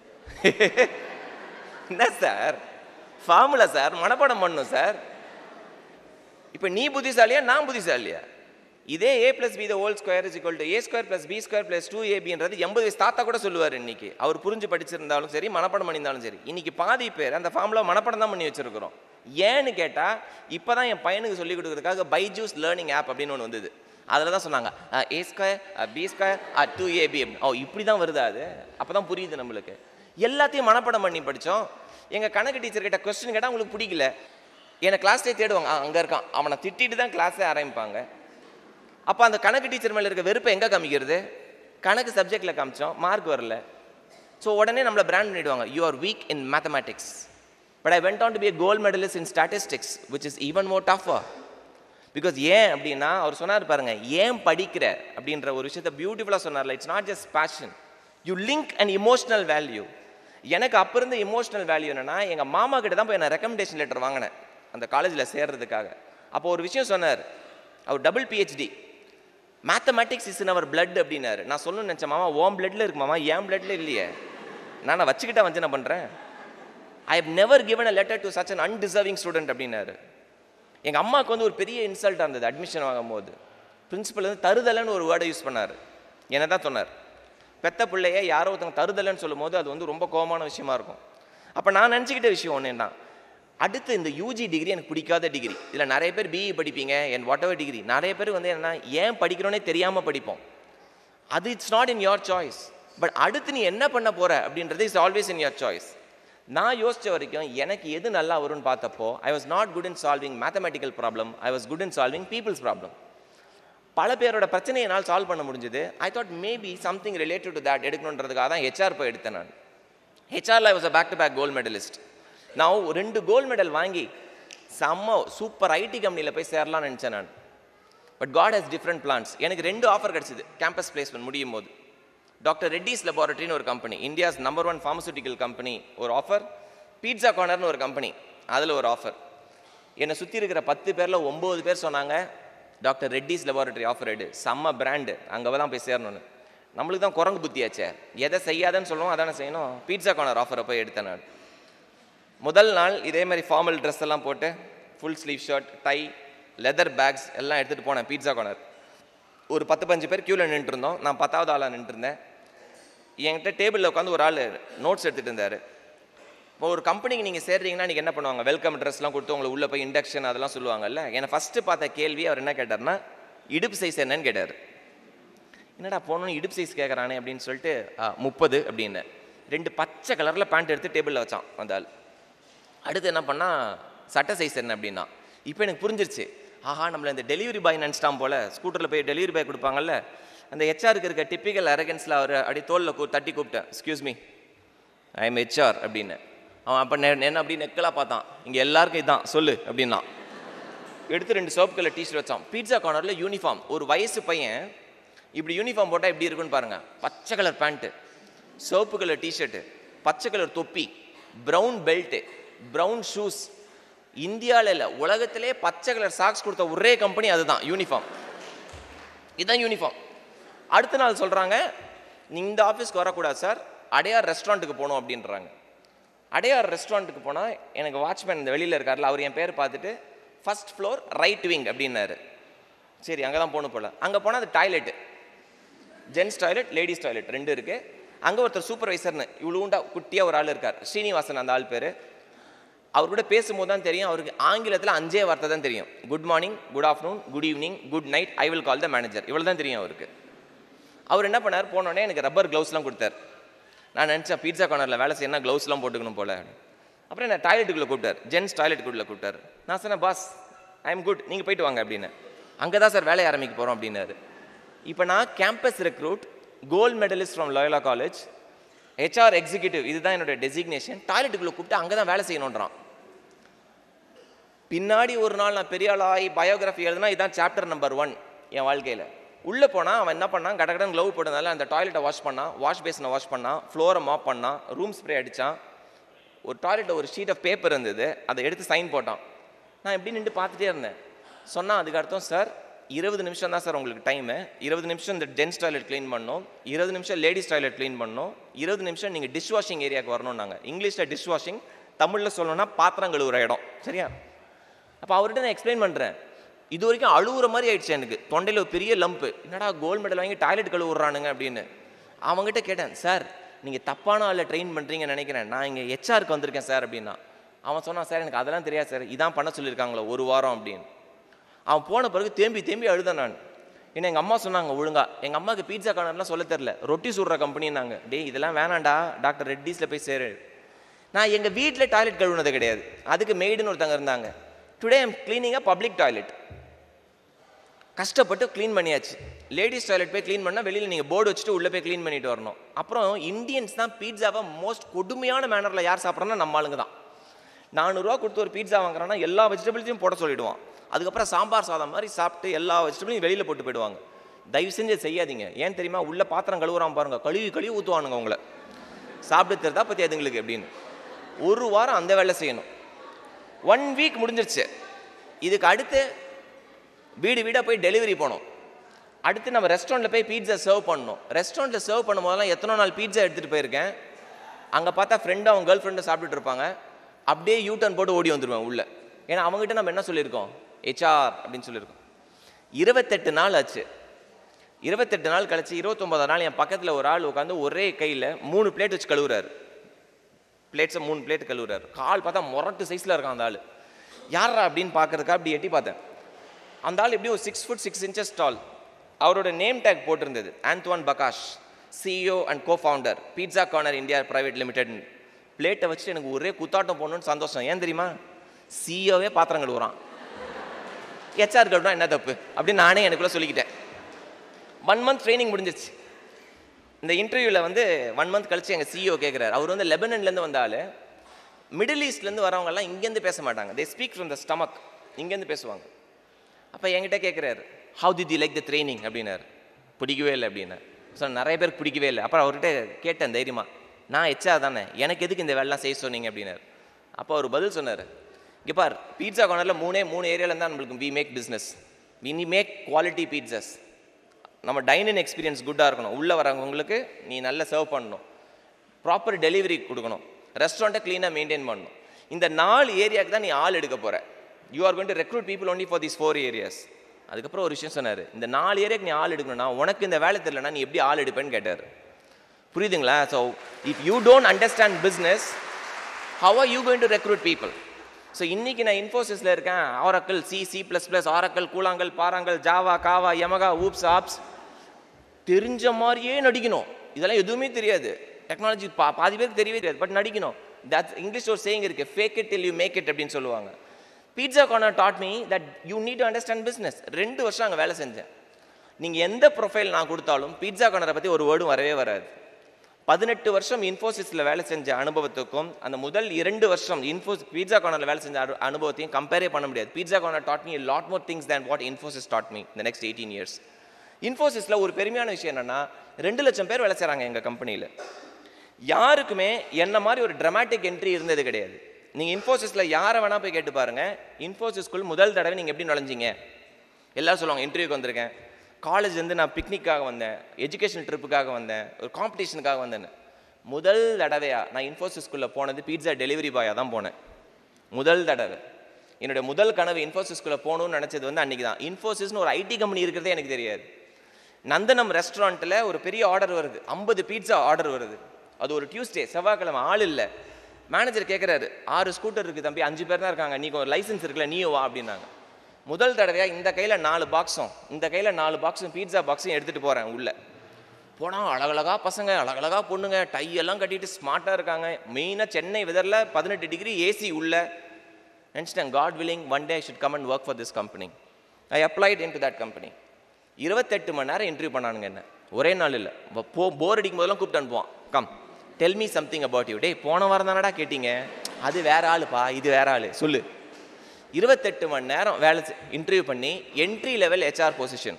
என்ன சார் ஃபார்முலா சார் மனப்பாடம் பண்ணும் சார் இப்போ நீ புத்திசாலியா நான் புத்திசாலியா இதே A plus B the whole square is equal to A square plus B square plus two ஏபின்றது எண்பது வயசு தாத்தா கூட சொல்லுவார் இன்னைக்கு அவர் புரிஞ்சு படிச்சிருந்தாலும் சரி மனப்பாடம் பண்ணியிருந்தாலும் சரி இன்னைக்கு பாதி பேர் அந்த ஃபார்முலா மனப்பாடம் தான் பண்ணி வச்சிருக்கிறோம் ஏன்னு கேட்டால் இப்போ தான் என் பையனுக்கு சொல்லிக் கொடுக்கறதுக்காக பைஜூஸ் லேர்னிங் ஆப் அப்படின்னு ஒன்று வந்தது அதில் தான் சொன்னாங்க A square B square two AB ஓ இப்படி தான் வருதா அது அப்போ தான் புரியுது நம்மளுக்கு எல்லாத்தையும் மனப்பாடம் பண்ணி படித்தோம் எங்கள் கணக்கு டீச்சர் கிட்ட கொஸ்டின் கேட்டால் உங்களுக்கு பிடிக்கல என்னை கிளாஸ்லேயே தேடுவாங்க அங்கே இருக்கான் அவனை திட்டிட்டு தான் கிளாஸே ஆரம்பிப்பாங்க அப்போ அந்த கணக்கு டீச்சர் மேலே இருக்க வெறுப்பை எங்கே காமிக்கிறது கணக்கு சப்ஜெக்டில் காமிச்சோம் மார்க் வரல ஸோ உடனே நம்மளை பிராண்ட் பண்ணிடுவாங்க you are weak in mathematics but I went on to be a gold medallist in statistics which is even more tougher because ஏன் அப்படின்னா அவர் சொன்னார் பாருங்க ஏன் படிக்கிற அப்படின்ற ஒரு விஷயத்த பியூட்டிஃபுல்லாக சொன்னார்ல it's not just passion you link and emotional value எனக்கு அப்போ இருந்த இமோஷனல் வேல்யூ என்னன்னா எங்கள் மாமா கிட்ட தான் போய் நான் ரெக்கமெண்டேஷன் லெட்டர் வாங்கினேன் அந்த காலேஜில் சேர்றதுக்காக அப்போ ஒரு விஷயம் சொன்னார் அவர் double PhD mathematics is in our blood அப்படின்னாரு நான் சொல்லணும்னு நினச்சேன் மாமா ஓம் பிளட்ல இருக்கு மாமா ஏன் பிளட்ல இல்லையே நான் நான் வச்சுக்கிட்டா வந்து என்ன பண்ணுறேன் I have never given a letter to such an undeserving student அப்படின்னாரு எங்கள் அம்மாவுக்கு வந்து ஒரு பெரிய இன்சல்ட்டாக இருந்தது அட்மிஷன் வாங்கும்போது பிரின்சிபல் வந்து தருதலைன்னு ஒரு வேர்டை யூஸ் பண்ணார் என்ன தான் சொன்னார் பெத்த பிள்ளைய யாரோ ஒருத்தவங்க தருதலைன்னு சொல்லும்போது அது வந்து ரொம்ப கோவமான விஷயமா இருக்கும் அப்போ நான் நினச்சிக்கிட்ட விஷயம் ஒன்று என்ன அடுத்து இந்த யூஜி டிகிரி எனக்கு பிடிக்காத டிகிரி இதில் நிறைய பேர் பிஇ படிப்பீங்க என் வாட் எவர் டிகிரி நிறைய பேர் வந்து என்ன ஏன் படிக்கிறோன்னே தெரியாமல் படிப்போம் அது it's not in your choice but அடுத்து நீ என்ன பண்ண போற அப்படின்றது is always in your choice நான் யோசிச்ச வரைக்கும் எனக்கு எது நல்லா வரும்னு பார்த்தப்போ I was not good in solving mathematical problem I was good in solving people's problem பல பேரோட பிரச்சனையை என்னால் சால்வ் பண்ண முடிஞ்சது I thought maybe something related to that எடுக்கணுன்றதுக்காக தான் ஹெச்ஆர் போய் எடுத்தேன் நான் ஹெச்ஆரில் I was a back to back gold medallist நான் ரெண்டு கோல்டு மெடல் வாங்கி செம்ம சூப்பர் ஐடி கம்பெனியில் போய் சேரலாம்னு நினச்சேன் நான் but God has different plans எனக்கு ரெண்டு ஆஃபர் கிடச்சிது கேம்பஸ் பிளேஸ்மெண்ட் முடியும் போது டாக்டர் ரெட்டிஸ் லெபார்ட்டரின்னு ஒரு company India's number one pharmaceutical company ஒரு ஆஃபர் பீட்சா கார்னர்னு ஒரு கம்பெனி அதில் ஒரு ஆஃபர் என்னை சுற்றி இருக்கிற பத்து பேரில் ஒம்பது பேர் சொன்னாங்க டாக்டர் ரெட்டிஸ் லெபார்ட்டரி ஆஃபர் எடு செம்ம பிராண்டு அங்கே தான் போய் சேரணும்னு நம்மளுக்கு தான் குரங்கு புத்தியாச்சே எதை செய்யாதன்னு சொல்லுவோம் அதானே செய்யணும் பீட்சா கார்னர் ஆஃபரை போய் எடுத்தேன் நான் முதல் நாள் இதே மாதிரி ஃபார்மல் ட்ரெஸ் எல்லாம் போட்டு full sleeve shirt tie leather bags எல்லாம் எடுத்துகிட்டு போனேன் பீட்சா கார்னர் ஒரு பத்து பஞ்சு பேர் க்யூவில் நின்றுருந்தோம் நான் பத்தாவது ஆளாக நின்றுருந்தேன் என்கிட்ட டேபிளில் உட்காந்து ஒரு ஆள் நோட்ஸ் எடுத்துகிட்டு இருந்தார் இப்போ ஒரு கம்பெனிக்கு நீங்கள் சேர்றீங்கன்னா நீங்கள் என்ன பண்ணுவாங்க வெல்கம் ட்ரெஸ்லாம் கொடுத்து உங்களை உள்ளே போய் இண்டக்ஷன் அதெல்லாம் சொல்லுவாங்கல்ல என்னை ஃபஸ்ட்டு பார்த்த கேள்வி அவர் என்ன கேட்டார்னா இடுப்பு சைஸ் என்னன்னு கேட்டார் என்னடா போனோன்னு இடுப்பு சைஸ் கேட்குறானே அப்படின்னு சொல்லிட்டு முப்பது அப்படின்னு ரெண்டு பச்சை கலரில் பேண்ட் எடுத்து டேபிளில் வச்சான் அந்த ஆள் அடுத்து என்ன பண்ணா சட்டை சைஸ் என்ன அப்படின்னா இப்போ எனக்கு புரிஞ்சிருச்சு ஆஹா நம்மள இந்த டெலிவரி பாய் நினச்சிட்டான் போல ஸ்கூட்டரில் போய் டெலிவரி பாய் கொடுப்பாங்கல்ல அந்த ஹெச்ஆருக்கு இருக்க டிப்பிக்கல் அரகன்ஸில் அவர் அப்படி தோலில் கூ தட்டி கூப்பிட்டேன் excuse me I am HR அப்படின்னு அவன் அப்போ என்ன அப்படி நெக்கலாக பார்த்தான் இங்கே எல்லாருக்கும் இதான் சொல்லு அப்படின்னா எடுத்து ரெண்டு சோப்பு கலர் டிஷர்ட் வச்சான் பீட்சா கார்னரில் யூனிஃபார்ம் ஒரு வயசு பையன் இப்படி யூனிஃபார்ம் போட்டால் எப்படி இருக்குன்னு பாருங்க பச்சை colour pant soap colour T-shirt பச்சை கலர் தொப்பி ப்ரௌன் பெல்ட்டு ப்ரௌன் ஷூஸ் இந்தியாவில் இல்லை உலகத்திலே பச்சை கலர் சாக்ஸ் கொடுத்த ஒரே கம்பெனி அதுதான் யூனிஃபார்ம் இதுதான் யூனிஃபார்ம் அடுத்த நாள் சொல்கிறாங்க நீ இந்த ஆஃபீஸ்க்கு வரக்கூடாது சார் அடையார் ரெஸ்டாரண்ட்டுக்கு போகணும் அப்படின்றாங்க அடையார் ரெஸ்டாரண்ட்டுக்கு போனால் எனக்கு வாட்ச்மேன் இந்த வெளியில் இருக்கார்ல அவர் என் பேர் பார்த்துட்டு ஃபர்ஸ்ட் ஃப்ளோர் ரைட் விங் அப்படின்னாரு சரி அங்கே தான் போகணும் போல அங்கே போனால் அது toilet gents toilet ladies toilet ரெண்டு இருக்குது அங்கே ஒருத்தர் சூப்பர்வைசர்னு இவ்வளோண்டா குட்டியாக ஒரு ஆள் இருக்கார் ஸ்ரீனிவாசன் அந்த ஆள் பேர் அவர் கூட பேசும்போது தான் தெரியும் அவருக்கு ஆங்கிலத்தில் அஞ்சே வார்த்தை தான் தெரியும் good morning good afternoon good evening good night I will call the manager இவ்வளோ தான் தெரியும் அவருக்கு அவர் என்ன பண்ணார் போனோடனே எனக்கு ரப்பர் க்ளவுஸ்லாம் கொடுத்தார் நான் நினச்சேன் பீட்சா கார்னரில் வேலை செய்யணும் க்ளவுஸ்லாம் போட்டுக்கணும் போல அப்புறம் என்ன டாய்லெட்டுக்குள்ளே கூப்பிட்டார் ஜென்ஸ் டாய்லெட்டுக்குள்ளே கூப்பிட்டார் நான் சொன்னேன் பாஸ் ஐ எம் குட் நீங்கள் போயிட்டு வாங்க அப்படின்னு அங்கே தான் சார் வேலையை ஆரம்பிக்க போகிறோம் அப்படின்னாரு இப்போ நான் campus recruit gold medallist from Loyola college HR executive இதுதான் என்னோட டெசிக்னேஷன் டாய்லெட்டுக்குள்ளே கூப்பிட்டு அங்கே தான் வேலை செய்யணுன்றான் பின்னாடி ஒரு நாள் நான் பெரிய ஆளாகி பயோகிராஃபி எழுதுனா இதான் சாப்டர் நம்பர் ஒன் என் வாழ்க்கையில் உள்ளே போனால் அவன் என்ன பண்ணான் கடகடன் க்ளவ் போட்டதால அந்த டாய்லெட்டை வாஷ் பண்ணான் வாஷ் பேஸனை வாஷ் பண்ணான் ஃப்ளோரை மாப் பண்ணான் ரூம் ஸ்ப்ரே அடித்தான் ஒரு டாய்லெட்டில் ஒரு ஷீட் ஆஃப் பேப்பர் இருந்தது அதை எடுத்து சைன் போட்டான் நான் எப்படி நின்று பார்த்துட்டே இருந்தேன் சொன்னால் அதுக்கு அர்த்தம் சார் இருபது நிமிஷம் தான் சார் உங்களுக்கு டைமு இருபது நிமிஷம் இந்த ஜென்ஸ் டாய்லெட் க்ளீன் பண்ணணும் இருபது நிமிஷம் லேடிஸ் டாய்லெட் க்ளீன் பண்ணணும் இருபது நிமிஷம் நீங்கள் டிஷ் வாஷிங் ஏரியாவுக்கு வரணும் நாங்கள் இங்கிலீஷில் டிஷ் வாஷிங் தமிழில் சொல்லணும்னா பாத்திரம் கழுவுற இடம் சரியா அப்போ அவர்கிட்ட நான் எக்ஸ்பிளைன் பண்ணுறேன் இது வரைக்கும் அழுகுற மாதிரி ஆயிடுச்சு எனக்கு தொண்டையில் ஒரு பெரிய லம்ப்பு என்னடா கோல்டு மெடல் வாங்கி டாய்லெட் கழுவுறானுங்க அப்படின்னு அவங்ககிட்ட கேட்டேன் சார் நீங்கள் தப்பான ஆளில் ட்ரெயின் பண்ணுறீங்கன்னு நினைக்கிறேன் நான் இங்கே ஹெச்ஆருக்கு வந்திருக்கேன் சார் அப்படின்னா அவன் சொன்னான் சார் எனக்கு அதெல்லாம் தெரியாது சார் இதான் பண்ண சொல்லியிருக்காங்களோ ஒரு வாரம் அப்படின்னு அவன் போன பிறகு தேம்பி தேம்பி அழுதேன் நான் ஏன்னா எங்கள் அம்மா சொன்னாங்க ஒழுங்கா எங்கள் அம்மாவுக்கு பீட்சா கார்னர்லாம் சொல்ல தெரில ரொட்டி சுடுற கம்பெனின்னாங்க டேய் இதெல்லாம் வேணாண்டா டாக்டர் ரெட்டிஸில் போய் சேரு நான் எங்கள் வீட்டில் டாய்லெட் கழுவுனது கிடையாது அதுக்கு மெய்டுன்னு ஒருத்தங்க இருந்தாங்க today I'm cleaning a public toilet கஷ்டப்பட்டு க்ளீன் பண்ணியாச்சு லேடிஸ் டாய்லெட் போய் க்ளீன் பண்ணால் வெளியில் நீங்கள் போர்டு வச்சுட்டு உள்ளே போய் க்ளீன் பண்ணிட்டு வரணும் அப்புறம் இந்தியன்ஸ் தான் பீட்சாவை மோஸ்ட் கொடுமையான மேனரில் யார் சாப்பிட்றோன்னா நம்ம ஆளுங்க தான் நானூறுரூவா கொடுத்து ஒரு பீட்சா வாங்குறான்னா எல்லா வெஜிடபிள்ஸையும் போட சொல்லிடுவான் அதுக்கப்புறம் சாம்பார் சாதம் மாதிரி சாப்பிட்டு எல்லா வெஜிடபிளையும் வெளியில் போட்டு போயிடுவாங்க தயவு செஞ்சு இதை செய்யாதீங்க ஏன் தெரியுமா உள்ள பாத்திரம் கழுவுறான் பாருங்க கழுவி கழுவி ஊற்றுவானுங்க உங்களை சாப்பிட்டு தெரிதா பற்றி அதுங்களுக்கு எப்படின்னு ஒரு வாரம் அந்த வேலை செய்யணும் ஒன் வீக் முடிஞ்சிருச்சு இதுக்கு அடுத்து வீடு வீடாக போய் டெலிவரி போனோம் அடுத்து நம்ம ரெஸ்டாரண்ட்டில் போய் பீட்சா சர்வ் பண்ணணும் ரெஸ்டாரண்ட்டில் சர்வ் பண்ணும் போதெல்லாம் எத்தனை நாள் பீட்சா எடுத்துகிட்டு போயிருக்கேன் அங்கே பார்த்தா ஃப்ரெண்டு அவங்க கேர்ள் ஃப்ரெண்டு சாப்பிட்டுட்டு இருப்பாங்க அப்படியே யூ டர்ன் போட்டு ஓடி வந்துடுவேன் உள்ளே ஏன்னா அவங்ககிட்ட நம்ம என்ன சொல்லியிருக்கோம் ஹெச்ஆர் அப்படின்னு சொல்லியிருக்கோம் இருபத்தெட்டு நாள் ஆச்சு இருபத்தெட்டு நாள் கழிச்சு இருபத்தொம்பதாம் நாள் என் பக்கத்தில் ஒரு ஆள் உட்காந்து ஒரே கையில் மூணு பிளேட் வச்சு கழுவுறாரு பிளேட்ஸை மூணு பிளேட் கழுவுறாரு கால் பார்த்தா முரட்டு சைஸில் இருக்கான் அந்த ஆள் யாரா அப்படின்னு பார்க்கறதுக்கு அப்படி எட்டி பார்த்தேன் அந்த ஆள் எப்படி ஒரு six foot six inches tall அவரோட நேம் டேக் போட்டிருந்தது ஆந்த்வான் பகாஷ் CEO and cofounder Pizza Corner India private limited பிளேட்டை வச்சுட்டு எனக்கு ஒரே குத்தாட்டம் போடணும்னு சந்தோஷம் ஏன் தெரியுமா சிஇஓவே பாத்திரம் கழுவுறான் ஹெச்ஆர் கழுவுனா என்ன தப்பு அப்படின்னு நானே எனக்குள்ள சொல்லிக்கிட்டேன் ஒன் மந்த் ட்ரைனிங் முடிஞ்சிருச்சு இந்த இன்டர்வியூவில் வந்து ஒன் மந்த் கழிச்சு எங்கள் சிஇஓ கேட்குறாரு அவர் வந்து லெபனன்லேருந்து வந்த ஆள் மிடில் ஈஸ்ட்லேருந்து வரவங்கெல்லாம் இங்கேருந்து பேச மாட்டாங்க they speak from the stomach இங்கேருந்து பேசுவாங்க அப்போ என்கிட்ட கேட்குறாரு how the the like the training அப்படின்னாரு பிடிக்கவே இல்லை அப்படின்னாரு ஸோ நிறைய பேருக்கு பிடிக்கவே இல்லை அப்புறம் அவர்கிட்ட கேட்டேன் தைரியமாக நான் எச்சா தானே எனக்கு எதுக்கு இந்த வேலைலாம் செய்ய சொன்னீங்க அப்படின்னாரு அப்போ அவர் பதில் சொன்னார் இங்கே பார் பீட்சா கார்னரில் மூணே மூணு ஏரியாவில் தான் நம்மளுக்கு we make business we make quality pizzas நம்ம டைனிங் எக்ஸ்பீரியன்ஸ் குட்டாக இருக்கணும் உள்ளே வரவங்களுக்கு நீ நல்லா சர்வ் பண்ணணும் ப்ராப்பர் டெலிவரி கொடுக்கணும் ரெஸ்டாரண்ட்டை க்ளீனாக மெயின்டைன் பண்ணணும் இந்த நாலு ஏரியாவுக்கு தான் நீ ஆள் எடுக்க போகிற you are going to recruit people only for these four areas அதுக்கப்புறம் ஒரு விஷயம் சொன்னார் இந்த நாலு ஏரியாக்கு நீ ஆள் எடுக்கணும்னா உனக்கு இந்த வேலை தெரியலனா நீ எப்படி ஆள் எடுப்பேன்னு கேட்டார் புரியுதுங்களா so if you don't understand business how are you going to recruit people so இன்றைக்கி நான் இன்ஃபோசிஸில் இருக்கேன் Oracle C C plus plus Oracle கூழாங்கல் பாறாங்கல் ஜாவா காவா யமகா ஊப்ஸ் ஆப்ஸ் தெரிஞ்ச மாதிரியே நடிக்கணும் இதெல்லாம் எதுவுமே தெரியாது டெக்னாலஜி பா பாதி பேருக்கு தெரியவே தெரியாது பட் நடிக்கணும் தட் இங்கிலீஷ் ஒரு சேயிங் இருக்குது fake it till you make it அப்படின்னு சொல்லுவாங்க Pizza Corner taught me that you need to understand business ரெண்டு வருஷம் அங்கே வேலை செஞ்சேன் நீங்கள் எந்த ப்ரொஃபைல் நான் கொடுத்தாலும் பீட்சா கார்னரை பற்றி ஒரு வேர்டும் வரவே வராது பதினெட்டு வருஷம் இன்ஃபோசிஸில் வேலை செஞ்ச அனுபவத்துக்கும் அந்த முதல் இரண்டு வருஷம் இன்ஃபோஸ் பீட்சா கார்னரில் வேலை செஞ்ச அனு- அனுபவத்தையும் கம்பேரே பண்ண முடியாது Pizza Corner taught me lot more things than what Infosys taught me இந்த நெக்ஸ்ட் எயிட்டீன் இயர்ஸ் இன்ஃபோசிஸில் ஒரு பெருமையான விஷயம் என்னென்னா ரெண்டு லட்சம் பேர் வேலை செய்கிறாங்க எங்கள் கம்பெனியில் யாருக்குமே என்ன மாதிரி ஒரு ட்ரமாட்டிக் என்ட்ரி இருந்தது கிடையாது நீங்கள் இன்ஃபோசிஸில் யாரை வேணால் போய் கேட்டு பாருங்கள் இன்ஃபோசிஸ்குள் முதல் தடவை நீங்கள் எப்படி நுழைஞ்சீங்க எல்லாரும் சொல்லுவாங்க இன்டர்வியூக்கு வந்திருக்கேன் காலேஜ்லேருந்து நான் பிக்னிக்காக வந்தேன் எஜுகேஷன் ட்ரிப்புக்காக வந்தேன் ஒரு காம்படிஷனுக்காக வந்தேன்னு முதல் தடவையா நான் இன்ஃபோசிஸ்குள்ளே போனது பீட்சா டெலிவரி பாயாக தான் போனேன் முதல் தடவை என்னுடைய முதல் கனவு இன்ஃபோசிஸ்குள்ளே போகணும்னு நினச்சது வந்து அன்றைக்கி தான் இன்ஃபோசிஸ்னு ஒரு ஐடி கம்பெனி இருக்கிறதே எனக்கு தெரியாது நந்தனம் ரெஸ்டாரண்ட்டில் ஒரு பெரிய ஆர்டர் வருது ஐம்பது பீட்சா ஆர்டர் வருது அது ஒரு டியூஸ்டே செவ்வாய்க்கிழமை ஆள் இல்லை மேனேஜர் கேட்குறாரு ஆறு ஸ்கூட்டர் இருக்குது தம்பி அஞ்சு பேர் தான் இருக்காங்க நீ ஒரு லைசன்ஸ் இருக்குல்ல நீயும் வா அப்படின்னாங்க முதல் தடவையாக இந்த கையில் நாலு பாக்ஸும் இந்த கையில் நாலு பாக்ஸும் பீட்சா பாக்ஸும் எடுத்துகிட்டு போகிறேன் உள்ளே போனால் அழகழகா பசங்க அழகழகா பொண்ணுங்க டை எல்லாம் கட்டிட்டு ஸ்மார்ட்டாக இருக்காங்க மெயினாக சென்னை வெதரில் பதினெட்டு டிகிரி ஏசி உள்ள நினச்சிட்டேன் God willing one day should come and work for this company I applied in to that company இருபத்தெட்டு மணி நேரம் இன்டர்வியூ பண்ணானுங்க என்ன ஒரே நாள் இல்லை போ போர் அடிக்கும் போதெல்லாம் கூப்பிட்டு அனுப்புவான் come tell me something about you டேய் போன வாரம் தானடா கேட்டீங்க அது வேற ஆளுப்பா இது வேற ஆளு சொல்லு இருபத்தெட்டு மணி நேரம் வேலை இன்டர்வியூ பண்ணி entry level HR position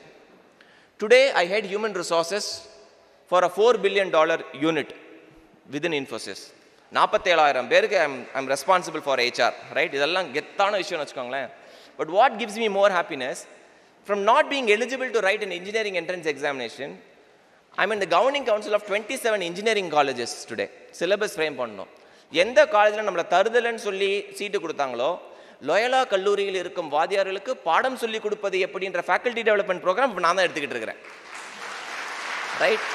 today I head human resources for a four billion dollar unit within Infosys நாற்பத்தேழாயிரம் பேருக்கு I'm I'm responsible for HR right இதெல்லாம் கெத்தான விஷயம்னு வச்சுக்கோங்களேன் but what gives me more happiness from not being eligible to write in engineering entrance examination I'm in the governing council of twenty seven engineering colleges today syllabus frame பண்ணோம் எந்த காலேஜில் நம்மளை தருதலைன்னு சொல்லி சீட்டு கொடுத்தாங்களோ லோயலா கல்லூரியில் இருக்கும் வாதியார்களுக்கு பாடம் சொல்லி கொடுப்பது எப்படின்ற ஃபேக்கல்டி டெவலப்மெண்ட் ப்ரோக்ராம் இப்போ நான் தான் எடுத்துக்கிட்டு இருக்கிறேன் right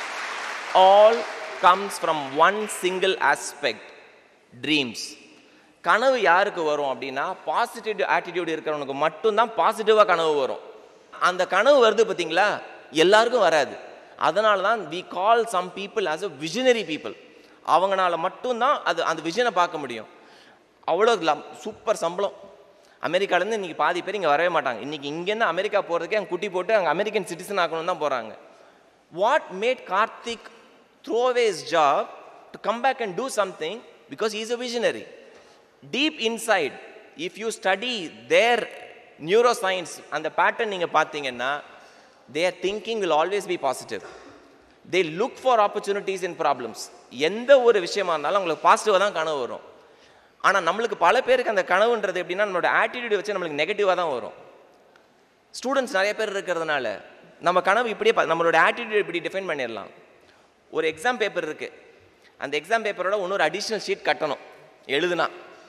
all comes from one single aspect dreams கனவு யாருக்கு வரும் அப்படின்னா பாசிட்டிவ் ஆட்டிடியூட் இருக்கிறவனுக்கு மட்டும்தான் பாசிட்டிவாக கனவு வரும் அந்த கனவு வருது பார்த்தீங்களா எல்லாருக்கும் வராது அதனால தான் we call some people as a visionary people அவங்களால மட்டும்தான் அது அந்த விஷனை பார்க்க முடியும் அவ்வளோ சூப்பர் சம்பளம் அமெரிக்காலேருந்து இன்றைக்கி பாதி பேர் இங்கே வரவே மாட்டாங்க இன்றைக்கி இங்கேருந்து அமெரிக்கா போகிறதுக்கே அங்கே குட்டி போட்டு அங்கே அமெரிக்கன் சிட்டிசன் ஆகணும் தான் போகிறாங்க what made Karthik throw aways job to come back and do something because is a visionary deep insight if you study their neuroscience அந்த பேட்டர்ன் நீங்கள் பார்த்தீங்கன்னா their thinking will always be positive they look for opportunities in problems எந்த ஒரு விஷயமா இருந்தாலும் அவங்களுக்கு பாசிட்டிவாக தான் கனவு வரும் ஆனால் நம்மளுக்கு பல பேருக்கு அந்த கனவுன்றது எப்படின்னா நம்மளோட ஆட்டிடியூட் வச்சு நம்மளுக்கு நெகட்டிவாக தான் வரும் ஸ்டூடெண்ட்ஸ் நிறைய பேர் இருக்கிறதுனால நம்ம கனவு இப்படியே பா- நம்மளோட ஆட்டிடியூட் இப்படி டிஃபைன் பண்ணிடலாம் ஒரு எக்ஸாம் பேப்பர் இருக்குது அந்த எக்ஸாம் பேப்பரோட இன்னொரு அடிஷ்னல் ஷீட் கட்டணும் எழுதுனா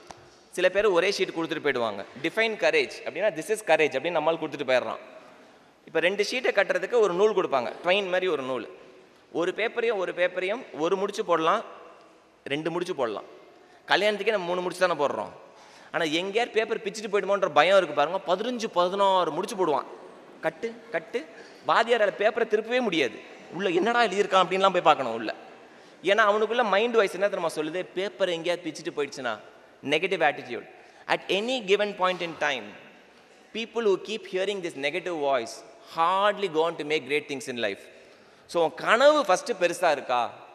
சில பேர் ஒரே ஷீட் கொடுத்துட்டு போயிடுவாங்க டிஃபைன் கரேஜ் அப்படின்னா திஸ் இஸ் கரேஜ் அப்படின்னு நம்மால் கொடுத்துட்டு போயிடுறான் இப்போ ரெண்டு ஷீட்டை கட்டுறதுக்கு ஒரு நூல் கொடுப்பாங்க ட்ரெயின் மாதிரி ஒரு நூல் ஒரு பேப்பரையும் ஒரு பேப்பரையும் ஒரு முடிச்சு போடலாம் ரெண்டு முடிச்சு போடலாம் கல்யாணத்துக்கே நம்ம மூணு முடிச்சு தானே போடுறோம் ஆனால் எங்கேயார் பேப்பர் பிச்சுட்டு போயிடுமோன்ற பயம் இருக்குது பாருங்க பதினஞ்சு பதினாறு முடிச்சு போடுவான் கட்டு கட்டு வாதியாரால் பேப்பரை திருப்பவே முடியாது உள்ள என்னடா எழுதியிருக்கான் அப்படின்லாம் போய் பார்க்கணும் உள்ள ஏன்னா அவனுக்குள்ள மைண்ட் வாய்ஸ் என்ன தெரியுமா சொல்லுது பேப்பர் எங்கேயாவது பிச்சுட்டு போயிடுச்சுன்னா negative attitude at any given point in time people who keep hearing this negative voice hardly go on to make great things in life so கனவு ஃபஸ்ட்டு பெருசாக இருக்கா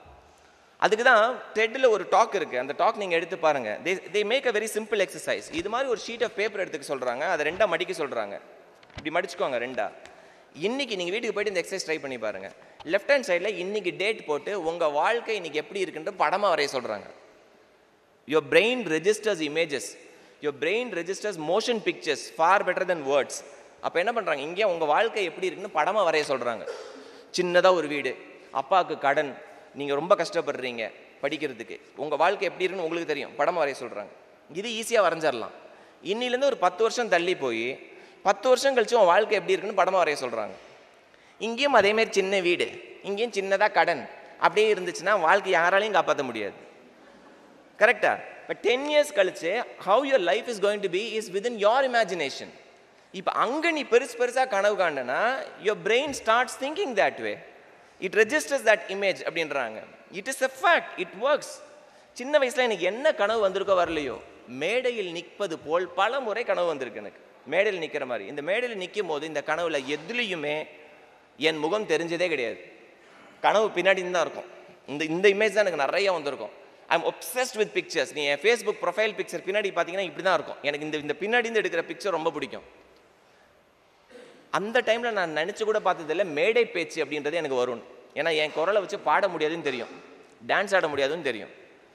அதுக்கு தான் டெட்டில் ஒரு டாக் இருக்குது அந்த டாக் நீங்கள் எடுத்து பாருங்கள் they they make a very simple exercise இது மாதிரி ஒரு ஷீட் ஆஃப் பேப்பர் எடுத்துக்க சொல்கிறாங்க அதை ரெண்டாக மடிக்க சொல்கிறாங்க இப்படி மடிச்சுக்கோங்க ரெண்டா இன்னைக்கு நீங்கள் வீட்டுக்கு போயிட்டு இந்த எக்ஸசைஸ் ட்ரை பண்ணி பாருங்கள் லெஃப்ட் ஹேண்ட் சைடில் இன்னைக்கு டேட் போட்டு உங்கள் வாழ்க்கை இன்னைக்கு எப்படி இருக்குன்ற படமாக வரைய சொல்கிறாங்க your brain registers images your brain registers motion pictures far better than words அப்போ என்ன பண்ணுறாங்க இங்கே உங்கள் வாழ்க்கை எப்படி இருக்குன்னு படமாக வரைய சொல்கிறாங்க சின்னதாக ஒரு வீடு அப்பாவுக்கு கடன் நீங்கள் ரொம்ப கஷ்டப்படுறீங்க படிக்கிறதுக்கு உங்கள் வாழ்க்கை எப்படி இருக்குன்னு உங்களுக்கு தெரியும் படமாக வரைய சொல்கிறாங்க இது ஈஸியாக வரைஞ்சிடலாம் இன்னிலேருந்து ஒரு பத்து வருஷம் தள்ளி போய் பத்து வருஷம் கழிச்சு உன் வாழ்க்கை எப்படி இருக்குன்னு படமாக வரைய சொல்கிறாங்க இங்கேயும் அதேமாரி சின்ன வீடு இங்கேயும் சின்னதாக கடன் அப்படியே இருந்துச்சுன்னா வாழ்க்கை யாராலையும் காப்பாற்ற முடியாது கரெக்டா பட் டென் இயர்ஸ் கழிச்சு how your life is going to be is within your imagination இப்போ அங்கே நீ பெருசு பெருசாக கனவு காண்டனா your brain starts thinking that way it registers that image அப்படின்றாங்க it is a fact it works சின்ன வயசில் எனக்கு என்ன கனவு வந்திருக்கோ வரலையோ மேடையில் நிற்பது போல் பல முறை கனவு வந்திருக்கு எனக்கு மேடையில் நிற்கிற மாதிரி இந்த மேடையில் நிற்கும் போது இந்த கனவுல எதுலேயுமே என் முகம் தெரிஞ்சதே கிடையாது கனவு பின்னாடி தான் இருக்கும் இந்த இந்த இமேஜ் தான் எனக்கு நிறைய வந்திருக்கும் I am obsessed with pictures நீ என் ஃபேஸ்புக் ப்ரொஃபைல் பிக்சர் பின்னாடி பார்த்தீங்கன்னா இப்படி தான் இருக்கும் எனக்கு இந்த இந்த பின்னாடி இருந்து எடுக்கிற பிக்சர் ரொம்ப பிடிக்கும் அந்த டைமில் நான் நினச்சி கூட பார்த்ததில்ல மேடை பேச்சு அப்படின்றது எனக்கு வரும் ஏன்னா என் குரலை வச்சு பாட முடியாதுன்னு தெரியும் டான்ஸ் ஆட முடியாதுன்னு தெரியும்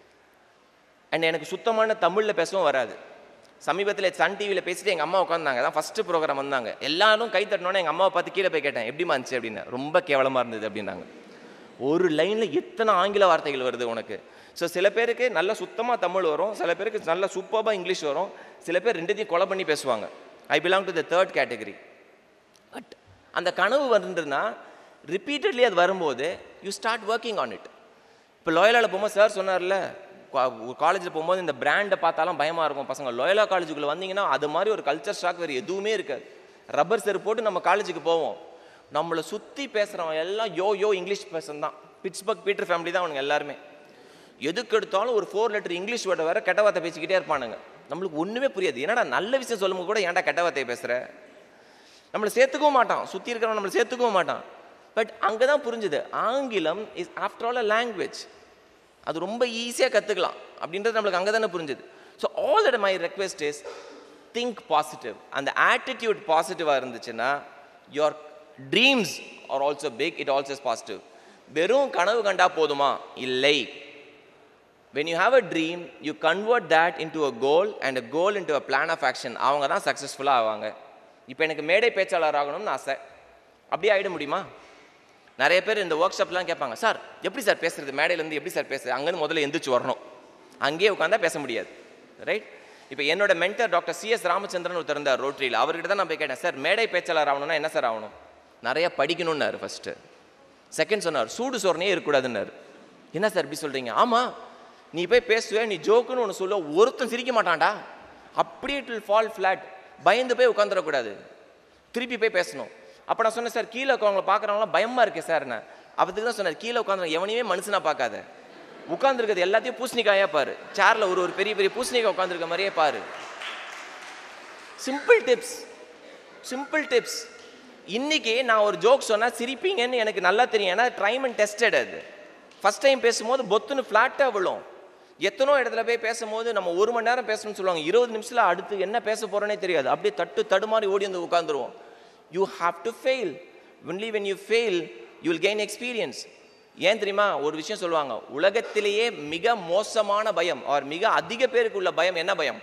அண்ட் எனக்கு சுத்தமான தமிழில் பேசவும் வராது சமீபத்தில் சன் டிவியில் பேசிட்டு எங்கள் அம்மா உட்காந்தாங்க தான் ஃபஸ்ட்டு ப்ரோக்ராம் வந்தாங்க எல்லாரும் கை தட்டினோன்னே எங்கள் அம்மாவை பார்த்து கீழே போய் கேட்டேன் எப்படிமா இருந்துச்சு அப்படின்னு ரொம்ப கேவலமாக இருந்தது அப்படின்னாங்க ஒரு லைனில் எத்தனை ஆங்கில வார்த்தைகள் வருது உனக்கு ஸோ சில பேருக்கு நல்ல சுத்தமாக தமிழ் வரும் சில பேருக்கு நல்ல சூப்பராக இங்கிலீஷ் வரும் சில பேர் ரெண்டுத்தையும் கொலை பண்ணி பேசுவாங்க I belong to the third category but அந்த கனவு வந்துருன்னா ரிப்பீட்டட்லி அது வரும்போது you start working on it இப்போ லோயலாவில் போகும்போது சார் சொன்னார்ல காலேஜில் போகும்போது இந்த பிராண்டை பார்த்தாலும் பயமாக இருக்கும் பசங்க லோயலா காலேஜுக்குள்ளே வந்தீங்கன்னா அது மாதிரி ஒரு கல்ச்சர் ஷாக் வேறு எதுவுமே இருக்காது ரப்பர் செருப்பு போட்டு நம்ம காலேஜுக்கு போவோம் நம்மளை சுற்றி பேசுகிறவன் எல்லாம் யோ யோ இங்கிலீஷ் பேசன் தான் பிட்ஸ்பர்க் பீட்டர் ஃபேமிலி தான் அவனுங்க எல்லாருமே எதுக்கு எடுத்தாலும் ஒரு ஃபோர் லெட்டர் இங்கிலீஷ் வேர்டை வேற கெட்ட வார்த்தை பேசிக்கிட்டே இருப்பானுங்க நம்மளுக்கு ஒன்றுமே புரியாது என்னடா நல்ல விஷயம் சொல்லும்போது கூட ஏன்டா கெட்ட வார்த்தையை பேசுகிற நம்மளை சேர்த்துக்கவும் மாட்டான் சுற்றி இருக்கிறவன் நம்மளை சேர்த்துக்கவும் மாட்டான் பட் அங்கே தான் புரிஞ்சுது ஆங்கிலம் is after all a language அது ரொம்ப ஈஸியாக கற்றுக்கலாம் அப்படின்றது நம்மளுக்கு அங்கே தானே புரிஞ்சுது so all that my request is think positive அந்த ஆட்டிடியூட் பாசிட்டிவாக இருந்துச்சுன்னா your dreams are also big it also is positive வெறும் கனவு கண்டா போதுமா இல்லை when you have a dream you convert that into a goal and a goal into a plan of action அவங்க தான் சக்ஸஸ்ஃபுல்லாக ஆவாங்க இப்போ எனக்கு மேடை பேச்சாளர் ஆகணும்னு ஆசை அப்படியே ஆகிட முடியுமா நிறைய பேர் இந்த ஒர்க் ஷாப்லாம் கேட்பாங்க சார் எப்படி சார் பேசுறது மேடையிலேருந்து எப்படி சார் பேசுறது அங்கேருந்து முதல்ல எந்திரிச்சு வரணும் அங்கேயே உட்காந்தா பேச முடியாது ரைட் இப்போ என்னோட மென்டர் டாக்டர் சிஎஸ் ராமச்சந்திரன் ஒருத்தர் இருந்தார் ரோட்டரியில் அவர்கிட்ட தான் நான் போய் கேட்டேன் சார் மேடை பேச்சாளர் ஆகணும்னா என்ன சார் ஆகணும் நிறைய படிக்கணும்னாரு ஃபஸ்ட்டு செகண்ட் சொன்னார் சூடு சோறனே இருக்கக்கூடாதுன்னாரு என்ன சார் இப்படி சொல்கிறீங்க ஆமாம் நீ போய் பேசுவே நீ ஜோக்குன்னு ஒன்று சொல்ல ஒருத்தன் சிரிக்க மாட்டான்டா அப்படியே இட் வில் ஃபால் ஃப்ளாட் பயந்து போய் உட்காந்துடக்கூடாது திருப்பி போய் பேசணும் அப்போ நான் சொன்னேன் சார் கீழே உட்காந்து பார்க்குறவங்களாம் பயமாக இருக்கே சார் நான் அப்போதுக்கு தான் சொன்னார் கீழே உட்காந்து எவனையுமே மனுஷனா பார்க்காத உட்காந்துருக்கிறது எல்லாத்தையும் பூசணிக்காயா பாரு சேரில் ஒரு ஒரு பெரிய பெரிய பூசணிக்காய் உட்காந்துருக்க மாதிரியே பாரு சிம்பிள் டிப்ஸ் சிம்பிள் டிப்ஸ் இன்னைக்கு நான் ஒரு ஜோக் சொன்னால் சிரிப்பீங்கன்னு எனக்கு நல்லா தெரியும் ஏன்னா ட்ரைம் அண்ட் டெஸ்டட் அது ஃபஸ்ட் டைம் பேசும்போது பொத்துன்னு ஃப்ளாட்டாக விழும் எத்தனோ இடத்துல போய் பேசும்போது நம்ம ஒரு மணி நேரம் பேசணும்னு சொல்லுவாங்க இருபது நிமிஷத்தில் அடுத்து என்ன பேச போகிறோன்னே தெரியாது அப்படியே தட்டு தடுமாறி ஓடி வந்து உட்காந்துருவோம் you have to fail only when you fail you will gain experience ஏன் தெரியுமா ஒரு விஷயம் சொல்லுவாங்க உலகத்திலேயே மிக மோசமான பயம் ஆர் மிக அதிக பேருக்கு உள்ள பயம் என்ன பயம்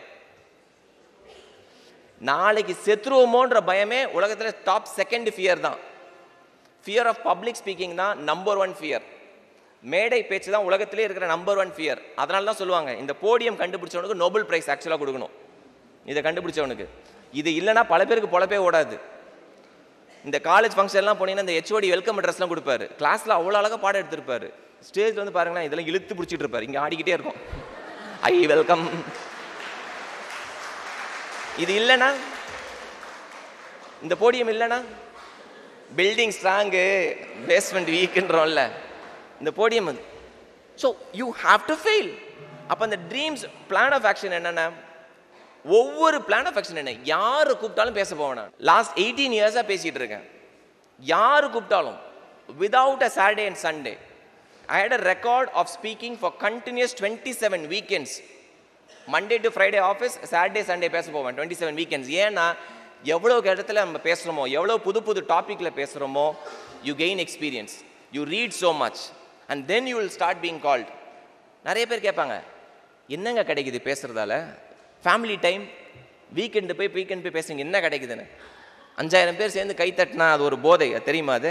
நாளைக்கு செத்துருவோமோன்ற பயமே உலகத்தில் டாப் செகண்ட் ஃபியர் தான் ஃபியர் ஆஃப் பப்ளிக் ஸ்பீக்கிங் தான் நம்பர் ஒன் ஃபியர் மேடை பேச்சு தான் உலகத்திலே இருக்கிற நம்பர் ஒன் ஃபியர் அதனால தான் சொல்லுவாங்க இந்த போடியம் கண்டுபிடிச்சவனுக்கு நோபல் பிரைஸ் ஆக்சுவலாக கொடுக்கணும் இதை கண்டுபிடிச்சவனுக்கு இது இல்லைன்னா பல பேருக்கு பொழப்பே ஓடாது இந்த காலேஜ் ஃபங்க்ஷன்லாம் போனீங்கன்னா இந்த ஹெச்ஓடி வெல்கம் அட்ரஸ்லாம் கொடுப்பாரு கிளாஸில் அவ்வளோ அழகாக பாடம் எடுத்திருப்பாரு ஸ்டேஜில் வந்து பாருங்களேன் இதெல்லாம் இழுத்து பிடிச்சிட்டு இருப்பாரு இங்கே ஆடிக்கிட்டே இருக்கும் ஐ வெல்கம் இது இல்லைன்னா இந்த போடியம் இல்லைன்னா பில்டிங் ஸ்ட்ராங்கு பேஸ்மெண்ட் வீக்குன்றோம்ல இந்த போடியம் அது so you have to fail அப்போ அந்த ட்ரீம்ஸ் பிளான் ஆஃப் ஆக்ஷன் என்னென்ன ஒவ்வொரு பிளான் ஆஃப் ஆக்ஷன் என்ன யார் கூப்பிட்டாலும் பேச போவேன் நான் லாஸ்ட் எயிட்டீன் இயர்ஸாக பேசிகிட்டு இருக்கேன் யார் கூப்பிட்டாலும் without a Saturday and Sunday I had a record of speaking for continuous twenty seven weekends Monday to Friday office Saturday Sunday பேச போவேன் டுவெண்ட்டி செவன் வீக்கெண்ட்ஸ் ஏன்னா எவ்வளோ இடத்துல நம்ம பேசுகிறோமோ எவ்வளோ புது புது டாப்பிக்கில் பேசுகிறோமோ you gain experience you read so much and then you will start being called நிறைய பேர் கேட்பாங்க என்னங்க கிடைக்குது பேசுகிறதால ஃபேமிலி டைம் வீக்கெண்டு போய் வீக்கெண்ட் போய் பேசுங்க என்ன கிடைக்குதுன்னு அஞ்சாயிரம் பேர் சேர்ந்து கை தட்டினா அது ஒரு போதை அது தெரியுமா அது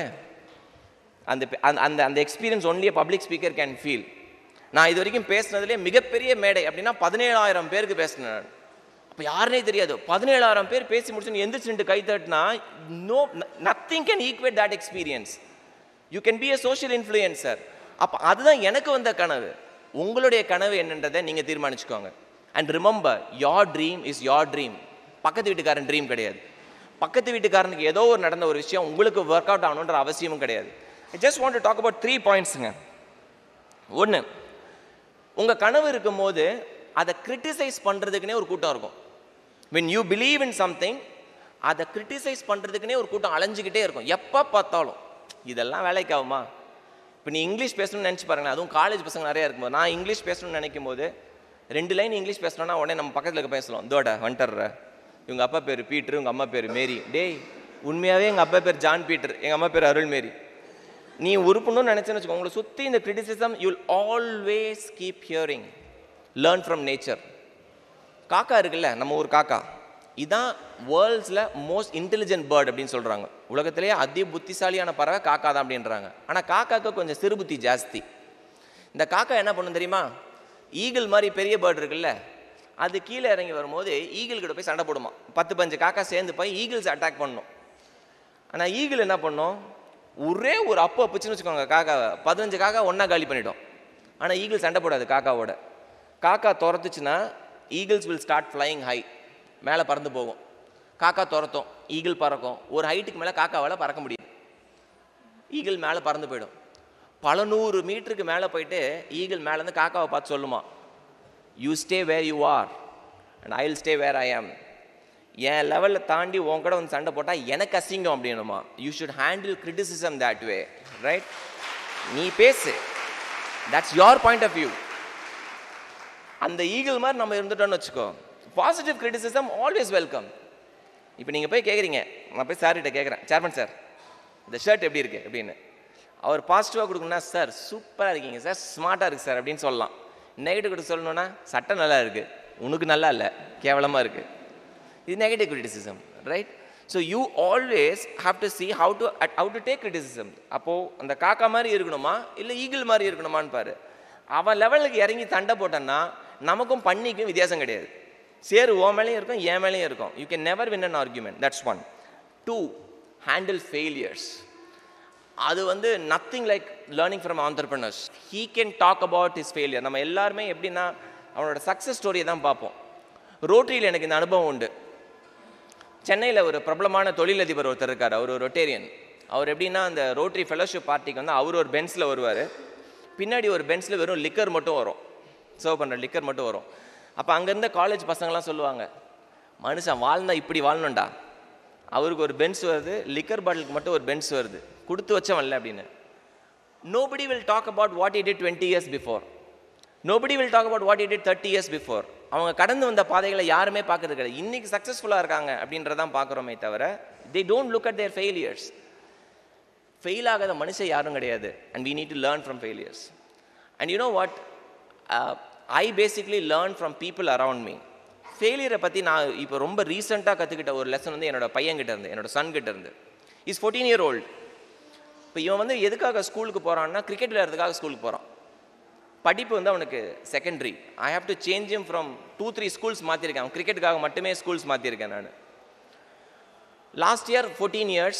அந்த அந்த அந்த அந்த experience only public speaker can feel நான் இது வரைக்கும் பேசினதுலேயே மிகப்பெரிய மேடை அப்படின்னா பதினேழாயிரம் பேருக்கு பேசினேன் நான் அப்போ யாருனே தெரியாது பதினேழாயிரம் பேர் பேசி முடிச்சுன்னு எந்திரிச்சு நின்று கை தட்டினா no nothing can equate that experience you can be a social influencer அப்போ அதுதான் எனக்கு வந்த கனவு உங்களுடைய கனவு என்னன்றதை நீங்கள் தீர்மானிச்சுக்கோங்க and remember your dream is your dream பக்கத்து வீட்டுக்காரன் ட்ரீம் கிடையாது பக்கத்து வீட்டுக்காரனுக்கு ஏதோ ஒரு நடந்த ஒரு விஷயம் உங்களுக்கு ஒர்க் அவுட் ஆகணுன்ற அவசியமும் கிடையாது I just want to talk about three பாயிண்ட்ஸுங்க ஒன்று உங்கள் கனவு இருக்கும்போது அதை கிரிட்டிசைஸ் பண்ணுறதுக்குனே ஒரு கூட்டம் இருக்கும் when you believe in something அதை கிரிட்டிசைஸ் பண்ணுறதுக்குனே ஒரு கூட்டம் அலைஞ்சிக்கிட்டே இருக்கும் எப்போ பார்த்தாலும் இதெல்லாம் வேலைக்கு ஆகுமா இப்போ நீ இங்கிலீஷ் பேசணும்னு நினச்சி பாருங்களேன் அதுவும் காலேஜ் பசங்க நிறையா இருக்கும்போது நான் இங்கிலீஷ் பேசணும்னு நினைக்கும் போது ரெண்டு லைன் இங்கிலீஷ் பேசணும்னா உடனே நம்ம பக்கத்தில் இருக்க பேசலாம் தோட வந்துட்டுற இவங்க அப்பா பேர் பீட்ரு இவங்க அம்மா பேர் மேரி டேய் உண்மையாகவே எங்கள் அப்பா பேர் ஜான் பீட்டர் எங்கள் அம்மா பேர் அருள் மேரி நீ உருப்பணும்னு நினச்சேன்னு வச்சுக்கோ உங்களை சுற்றி இந்த criticism you'll always keep hearing learn from nature காக்கா இருக்குல்ல நம்ம ஊர் காக்கா இதான் வேர்ல்ட்ஸில் மோஸ்ட் இன்டெலிஜென்ட் பேர்ட் அப்படின்னு சொல்கிறாங்க உலகத்திலேயே அதி புத்திசாலியான பறவை காக்கா தான் அப்படின்றாங்க ஆனால் காக்காக்கு கொஞ்சம் சிறு புத்தி ஜாஸ்தி இந்த காக்கா என்ன பண்ணும் தெரியுமா ஈகிள் மாதிரி பெரிய பேர்டு இருக்குல்ல அது கீழே இறங்கி வரும்போது ஈகிள் கிட்ட போய் சண்டை போடுமா பத்து பஞ்சு காக்கா சேர்ந்து போய் ஈகிள்ஸ் அட்டாக் பண்ணும் ஆனால் ஈகிள் என்ன பண்ணும் ஒரே ஒரு அப்பு அப்புச்சுன்னு வச்சுக்கோங்க காக்காவை பதினஞ்சு காக்கா ஒன்றா காலி பண்ணிட்டோம் ஆனால் ஈகிள் சண்டை போடாது காக்காவோட காக்கா துரத்துச்சுன்னா eagles will start flying high மேலே பறந்து போகும் காக்கா துரத்தும் ஈகிள் பறக்கும் ஒரு ஹைட்டுக்கு மேலே காக்காவால் பறக்க முடியும் ஈகிள் மேலே பறந்து போயிடும் பல நூறு மீட்டருக்கு மேலே போயிட்டு ஈகிள் மேலேருந்து காக்காவை பார்த்து சொல்லுமா you stay where you are and I will stay where I am என் லெவலில் தாண்டி உன் கூட வந்து சண்டை போட்டால் எனக்கு அசிங்கம் அப்படின்னுமா you should handle criticism that way right நீ பேசு that's your point of view அந்த ஈகிள் மாதிரி நம்ம இருந்துட்டோம்னு வச்சுக்கோ பாசிட்டிவ் கிரிட்டிசிசம் ஆல்வேஸ் வெல்கம் இப்போ நீங்கள் போய் கேட்குறீங்க நான் போய் சார்கிட்ட கேட்குறேன் சேர்மன் சார் இந்த ஷர்ட் எப்படி இருக்குது அப்படின்னு அவர் பாசிட்டிவாக கொடுக்கணும்னா சார் சூப்பராக இருக்கீங்க சார் ஸ்மார்ட்டாக இருக்குது சார் அப்படின்னு சொல்லலாம் நெகட்டிவ் கொடுக்க சொல்லணும்னா சட்டை நல்லா இருக்குது உனக்கு நல்லா இல்லை கேவலமாக இருக்குது இது negative criticism right so you always have to see how to how to take criticism அப்போது அந்த காக்கா மாதிரி இருக்கணுமா இல்லை ஈகிள் மாதிரி இருக்கணுமான்னு பாரு அவன் லெவலுக்கு இறங்கி தண்டை போட்டான்னா நமக்கும் பண்ணிக்கும் வித்தியாசம் கிடையாது சேரு ஓ மேலேயும் இருக்கும் என் மேலேயும் இருக்கும் you can never win an argument that's one two handle failures அது வந்து nothing like learning from entrepreneurs he can talk about is failure நம்ம எல்லாருமே எப்படின்னா அவனோட சக்ஸஸ் ஸ்டோரியை தான் பார்ப்போம் ரோட்டரியில் எனக்கு இந்த அனுபவம் உண்டு சென்னையில் ஒரு பிரபலமான தொழிலதிபர் ஒருத்தர் இருக்கார் அவர் ஒரு ரொட்டேரியன் அவர் எப்படின்னா அந்த ரோட்டரி ஃபெலோஷிப் பார்ட்டிக்கு வந்து அவர் ஒரு பென்ஸில் வருவார் பின்னாடி ஒரு பென்ஸில் வெறும் லிக்கர் மட்டும் வரும் சர்வ் பண்ணுற லிக்கர் மட்டும் வரும் அப்போ அங்கேருந்த காலேஜ் பசங்களாம் சொல்லுவாங்க மனுஷன் வாழ்ந்தா இப்படி வாழணும்டா அவருக்கு ஒரு பென்ஸ் வருது லிக்கர் பாட்டிலுக்கு மட்டும் ஒரு பென்ஸ் வருது கொடுத்து வச்சவன்ல அப்படின்னு nobody will talk about what it it twenty years before nobody will talk about what it it thirty years before அவங்க கடந்து வந்த பாதைகளை யாருமே பார்க்கறது கிடையாது இன்னைக்கு சக்ஸஸ்ஃபுல்லாக இருக்காங்க அப்படின்றதான் பார்க்குறோமே தவிர they don't look at their failures fail ஆகாத மனுஷன் யாரும் கிடையாது and we need to learn from failures and you know what I basically learn from people around me ஃபெயிலியரை பற்றி நான் இப்போ ரொம்ப ரீசெண்டாக கற்றுக்கிட்ட ஒரு லெசன் வந்து என்னோட பையன்கிட்ட இருந்து என்னோட சன் கிட்ட இருந்து இஸ் ஃபோர்டீன் இயர் ஓல்டு இப்போ இவன் வந்து எதுக்காக ஸ்கூலுக்கு போகிறான்னா கிரிக்கெட் விளையாடுறதுக்காக ஸ்கூலுக்கு போகிறான் படிப்பு வந்து அவனுக்கு secondary I have to change him from two three schools மாற்றிருக்கேன் அவன் கிரிக்கெட்டுக்காக மட்டுமே ஸ்கூல்ஸ் மாற்றிருக்கேன் நான் லாஸ்ட் இயர் ஃபோர்டீன் இயர்ஸ்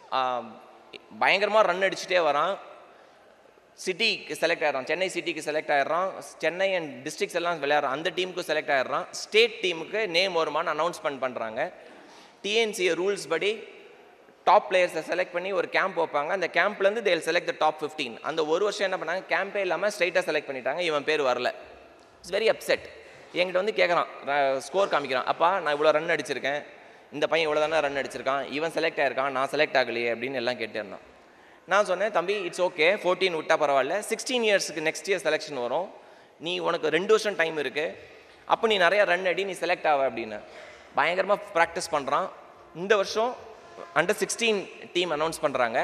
பயங்கரமாக ரன் அடிச்சுட்டே வரான் சிட்டிக்கு செலக்ட் ஆயிடுறான் சென்னை சிட்டிக்கு செலக்ட் ஆயிடுறான் சென்னை அண்ட் டிஸ்ட்ரிக்ஸ் எல்லாம் விளையாடுறான் அந்த டீமுக்கு செலக்ட் ஆயிடுறான் ஸ்டேட் டீமுக்கு நேம் வருமானு அனௌன்ஸ்மெண்ட் பண்ணுறாங்க டிஎன்சிஏ ரூல்ஸ் படி டாப் பிளேயர்ஸை செலக்ட் பண்ணி ஒரு கேம்ப் வைப்பாங்க அந்த கேம்ப்லேருந்து தேல் செலக்ட் த டாப் ஃபிஃப்டீன் அந்த ஒரு வருஷம் என்ன பண்ணாங்க கேம்பே இல்லாமல் ஸ்ட்ரைட்டாக செலக்ட் பண்ணிட்டாங்க இவன் பேர் வரல இட்ஸ் வெரி அப்செட் என்கிட்ட வந்து கேட்குறான் ஸ்கோர் காமிக்கிறான் அப்பா நான் இவ்வளோ ரன் அடிச்சிருக்கேன் இந்த பையன் இவ்வளோ தானே ரன் அடிச்சிருக்கான் இவன் செலக்ட் ஆயிருக்கான் நான் செலக்ட் ஆகலையே அப்படின்னு எல்லாம் கேட்டே இருந்தான் நான் சொன்னேன் தம்பி இட்ஸ் ஓகே ஃபோர்டீன் விட்டா பரவாயில்ல சிக்ஸ்டீன் இயர்ஸ்க்கு நெக்ஸ்ட் இயர் செலெக்ஷன் வரும் நீ உனக்கு ரெண்டு வருஷம் டைம் இருக்குது அப்போ நீ நிறைய ரன் அடி நீ செலக்ட் ஆவ அப்படின்னு பயங்கரமாக ப்ராக்டிஸ் பண்ணுறான் இந்த வருஷம் அண்டர் சிக்ஸ்டீன் டீம் அனௌன்ஸ் பண்ணுறாங்க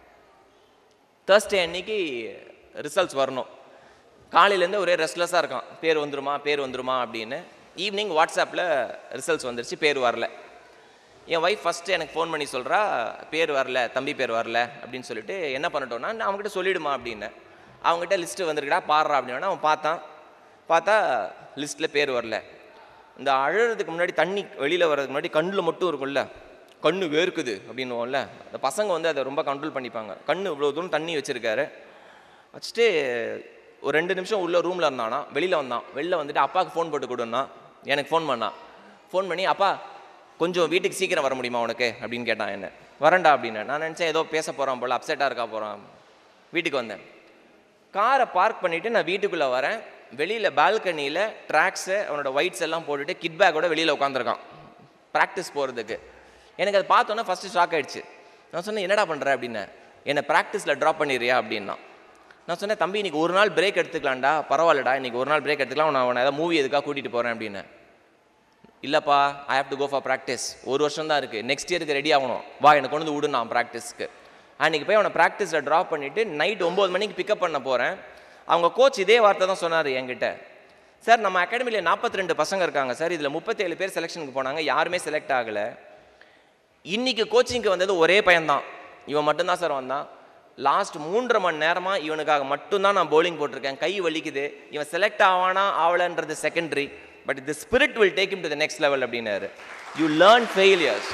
தேர்ஸ்டே அன்னைக்கு ரிசல்ட்ஸ் வரணும் காலையிலேருந்து ஒரே ரெஸ்ட்லெஸ்ஸாக இருக்கான் பேர் வந்துருமா பேர் வந்துருமா அப்படின்னு ஈவினிங் வாட்ஸ்அப்பில் ரிசல்ட்ஸ் வந்துருச்சு பேர் வரல என் ஒய்ஃப் ஃபஸ்ட்டு எனக்கு ஃபோன் பண்ணி சொல்கிறா பேர் வரல தம்பி பேர் வரல அப்படின்னு சொல்லிட்டு என்ன பண்ணட்டோன்னா நான் அவங்ககிட்ட சொல்லிடுமா அப்படின்னு அவங்ககிட்ட லிஸ்ட்டு வந்திருக்கடா பாடுறா அப்படின்னா அவன் பார்த்தான் பார்த்தா லிஸ்ட்டில் பேர் வரல இந்த அழுறதுக்கு முன்னாடி தண்ணி வெளியில் வர்றதுக்கு முன்னாடி கண்ணில் மட்டும் இருக்கும்ல கண்ணு வேர்க்குது அப்படின்னுவோம்ல அந்த பசங்க வந்து அதை ரொம்ப கண்ட்ரோல் பண்ணிப்பாங்க கண்ணு இவ்வளோ தூரம் தண்ணி வச்சுருக்காரு வச்சுட்டு ஒரு ரெண்டு நிமிஷம் உள்ள ரூமில் இருந்தானா வெளியில் வந்தான் வெளில வந்துட்டு அப்பாவுக்கு ஃபோன் போட்டு கொடுன்னா எனக்கு ஃபோன் பண்ணான் ஃபோன் பண்ணி அப்பா கொஞ்சம் வீட்டுக்கு சீக்கிரம் வர முடியுமா உனக்கு அப்படின்னு கேட்டான் என்ன வரேன்டா அப்படின்னு நான் நினச்சேன் ஏதோ பேச போகிறான் போல் அப்செட்டாக இருக்கா போகிறான் வீட்டுக்கு வந்தேன் காரை பார்க் பண்ணிவிட்டு நான் வீட்டுக்குள்ளே வரேன் வெளியில் பால்கனியில் ட்ராக்ஸு அவனோட ஒயிட்ஸ் எல்லாம் போட்டுட்டு கிட் பேக்கோட வெளியில் உட்காந்துருக்கான் ப்ராக்டிஸ் போகிறதுக்கு எனக்கு அதை பார்த்தோன்னே ஃபஸ்ட்டு ஷாக் ஆயிடுச்சு நான் சொன்னேன் என்னடா பண்ணுற அப்படின்னு என்னை ப்ராக்டிஸில் ட்ராப் பண்ணிடுறியா அப்படின்னா நான் சொன்னேன் தம்பி இன்னைக்கு ஒரு நாள் பிரேக் எடுத்துக்கலாம்டா பரவாயில்லடா இன்னைக்கு ஒரு நாள் பிரேக் எடுத்துக்கலாம் நான் அவனை ஏதாவது மூவி எதுக்காக கூட்டிகிட்டு போகிறேன் அப்படின்னு இல்லைப்பா I have to go for practice ஒரு வருஷம் தான் இருக்குது நெக்ஸ்ட் இயருக்கு ரெடி ஆகணும் வா எனக்கு கொண்டு வந்து விடு நான் ப்ராக்டிஸ்க்கு அன்றைக்கி போய் அவனை ப்ராக்டிஸில் ட்ராப் பண்ணிவிட்டு நைட் ஒம்பது மணிக்கு பிக்கப் பண்ண போகிறேன் அவங்க கோச் இதே வார்த்தை தான் சொன்னார் என்கிட்ட சார் நம்ம அகாடமியில் நாற்பத்தி ரெண்டு பசங்க இருக்காங்க சார் இதில் முப்பத்தேழு பேர் செலெக்ஷனுக்கு போனாங்க யாருமே செலக்ட் ஆகலை இன்னைக்கு கோச்சிங்க்கு வந்தது ஒரே பையன்தான் இவன் மட்டும்தான் சார் வந்தான் லாஸ்ட் மூன்றரை மணி நேரமாக இவனுக்காக மட்டும்தான் நான் bowling போட்டிருக்கேன் கை வலிக்குது இவன் செலக்ட் ஆவானா ஆவலன்றது secondary but the spirit will take him to the next level அப்படின்னாரு you learn failures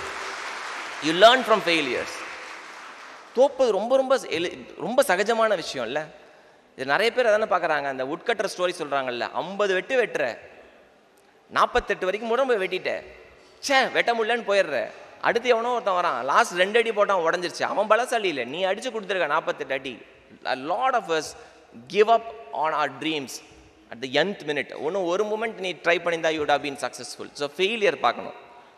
you learn from failures தோப்பது ரொம்ப ரொம்ப எளி ரொம்ப சகஜமான விஷயம் இல்லை இது நிறைய பேர் அதானே பார்க்குறாங்க அந்த உட்கட்டுற ஸ்டோரி சொல்கிறாங்கல்ல ஐம்பது வெட்டு வெட்டுற நாற்பத்தெட்டு வரைக்கும் உடம்பு வெட்டிட்ட ச்சே வெட்ட முடியலன்னு போயிடுற அடுத்து எவனோ ஒருத்தன் வரான் லாஸ்ட் ரெண்டு அடி போட்டான் உடஞ்சிருச்சு அவன் பலசாலி இல்லை நீ அடிச்சு கொடுத்துருக்க நாற்பத்தெட்டு அடி lot of us give up on our dreams at the nth minute ஒன்றும் ஒரு மூமெண்ட் நீ ட்ரை பண்ணியிருந்தா you'd have been successful so failure பார்க்கணும்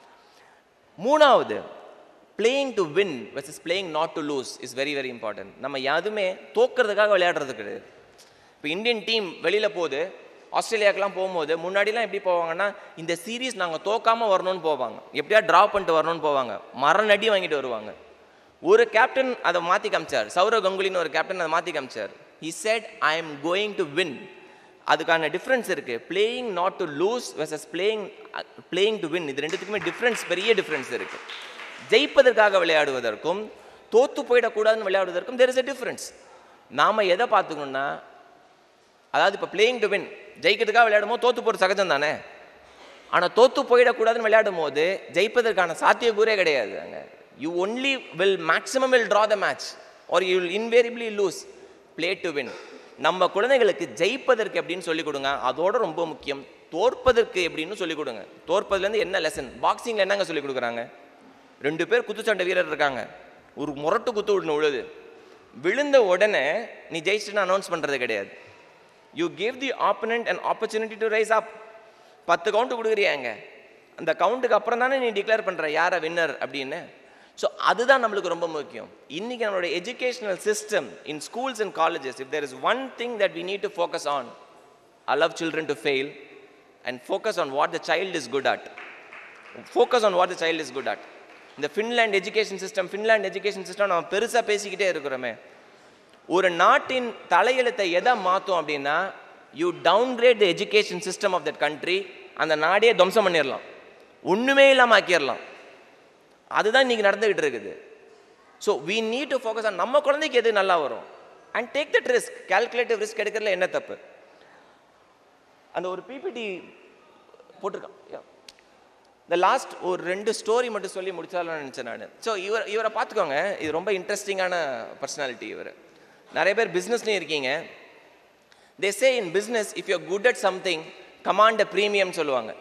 மூணாவது playing to win versus playing not to lose is very very important நம்ம எதுவுமே தோக்கிறதுக்காக விளையாடுறது கிடையாது இப்போ இந்தியன் டீம் வெளியில் போகுது ஆஸ்திரேலியாக்கெலாம் போகும்போது முன்னாடிலாம் எப்படி போவாங்கன்னா இந்த சீரீஸ் நாங்கள் தோக்காம வரணும்னு போவாங்க எப்படியா ட்ரா பண்ணிட்டு வரணும்னு போவாங்க மரணடி வாங்கிட்டு வருவாங்க ஒரு கேப்டன் அதை மாற்றி காமிச்சார் சௌரவ் கங்குலின்னு ஒரு கேப்டன் அதை மாற்றி காமிச்சார் he said I am going to win அதுக்கான டிஃப்ரென்ஸ் இருக்கு playing not to lose versus playing playing to win இது ரெண்டுத்துக்குமே டிஃப்ரென்ஸ் பெரிய டிஃப்ரென்ஸ் இருக்கு ஜெயிப்பதற்காக விளையாடுவதற்கும் தோத்து போயிடக்கூடாதுன்னு விளையாடுவதற்கும் தெர் இஸ் a டிஃப்ரென்ஸ் நாம எதை பார்த்துக்கணும்னா அதாவது இப்போ பிளேயிங் டு வின் ஜெயிக்கிறதுக்காக விளையாடும் போது தோத்து போகிறது சகஜம் தானே ஆனால் தோத்து போயிடக்கூடாதுன்னு விளையாடும் போது ஜெயிப்பதற்கான சாத்தியக்கூறே கிடையாது அங்கே you only will maximum will draw the match or you will invariably lose play to win நம்ம குழந்தைகளுக்கு ஜெயிப்பதற்கு எப்படின்னு சொல்லிக் கொடுங்க அதோட ரொம்ப முக்கியம் தோற்பதற்கு எப்படின்னு சொல்லிக் கொடுங்க தோற்பதுலேருந்து என்ன லெசன் பாக்ஸிங்கில் என்னங்க சொல்லிக் கொடுக்குறாங்க ரெண்டு பேர் குத்துச்சண்டை வீரர் இருக்காங்க ஒரு முரட்டு குத்து விடணும் விழுது விழுந்த உடனே நீ ஜெயிச்சுன்னு அனௌன்ஸ் பண்ணுறது கிடையாது you give the opponent and opportunity to rise up பத்து கவுண்ட் கொடுக்குறியாங்க அந்த கவுண்ட்டுக்கு அப்புறம் தானே நீ டிக்ளேர் பண்ணுற யாரை வின்னர் அப்படின்னு ஸோ அதுதான் நம்மளுக்கு ரொம்ப முக்கியம் இன்னைக்கு நம்மளோட educational system in schools and colleges if there is one thing that we need to focus on allow children to fail and focus on what the child is good at focus on what the child is good at இந்த Finland education system Finland education system நம்ம பெருசாக பேசிக்கிட்டே இருக்கிறோமே ஒரு நாட்டின் தலையெழுத்தை எதை மாற்றும் அப்படின்னா you downgrade the education system of that country அந்த நாடே துவம்சம் பண்ணிடலாம் ஒன்றுமே இல்லாமல் ஆக்கிடலாம் அதுதான் இன்றைக்கி நடந்துக்கிட்டு இருக்குது so we need to focus on நம்ம குழந்தைக்கு எது நல்லா வரும் and take that risk calculative risk எடுக்கிறதுல என்ன தப்பு அந்த ஒரு பிபிடி போட்டிருக்கான் இந்த லாஸ்ட் ஒரு ரெண்டு ஸ்டோரி மட்டும் சொல்லி முடிச்சாலும் நினச்சேன் நான் ஸோ இவர் இவரை பார்த்துக்கோங்க இது ரொம்ப இன்ட்ரெஸ்டிங்கான பர்சனாலிட்டி இவர் நிறைய பேர் பிஸ்னஸ்லேயும் இருக்கீங்க they say in business if you good at something command premium சொல்லுவாங்க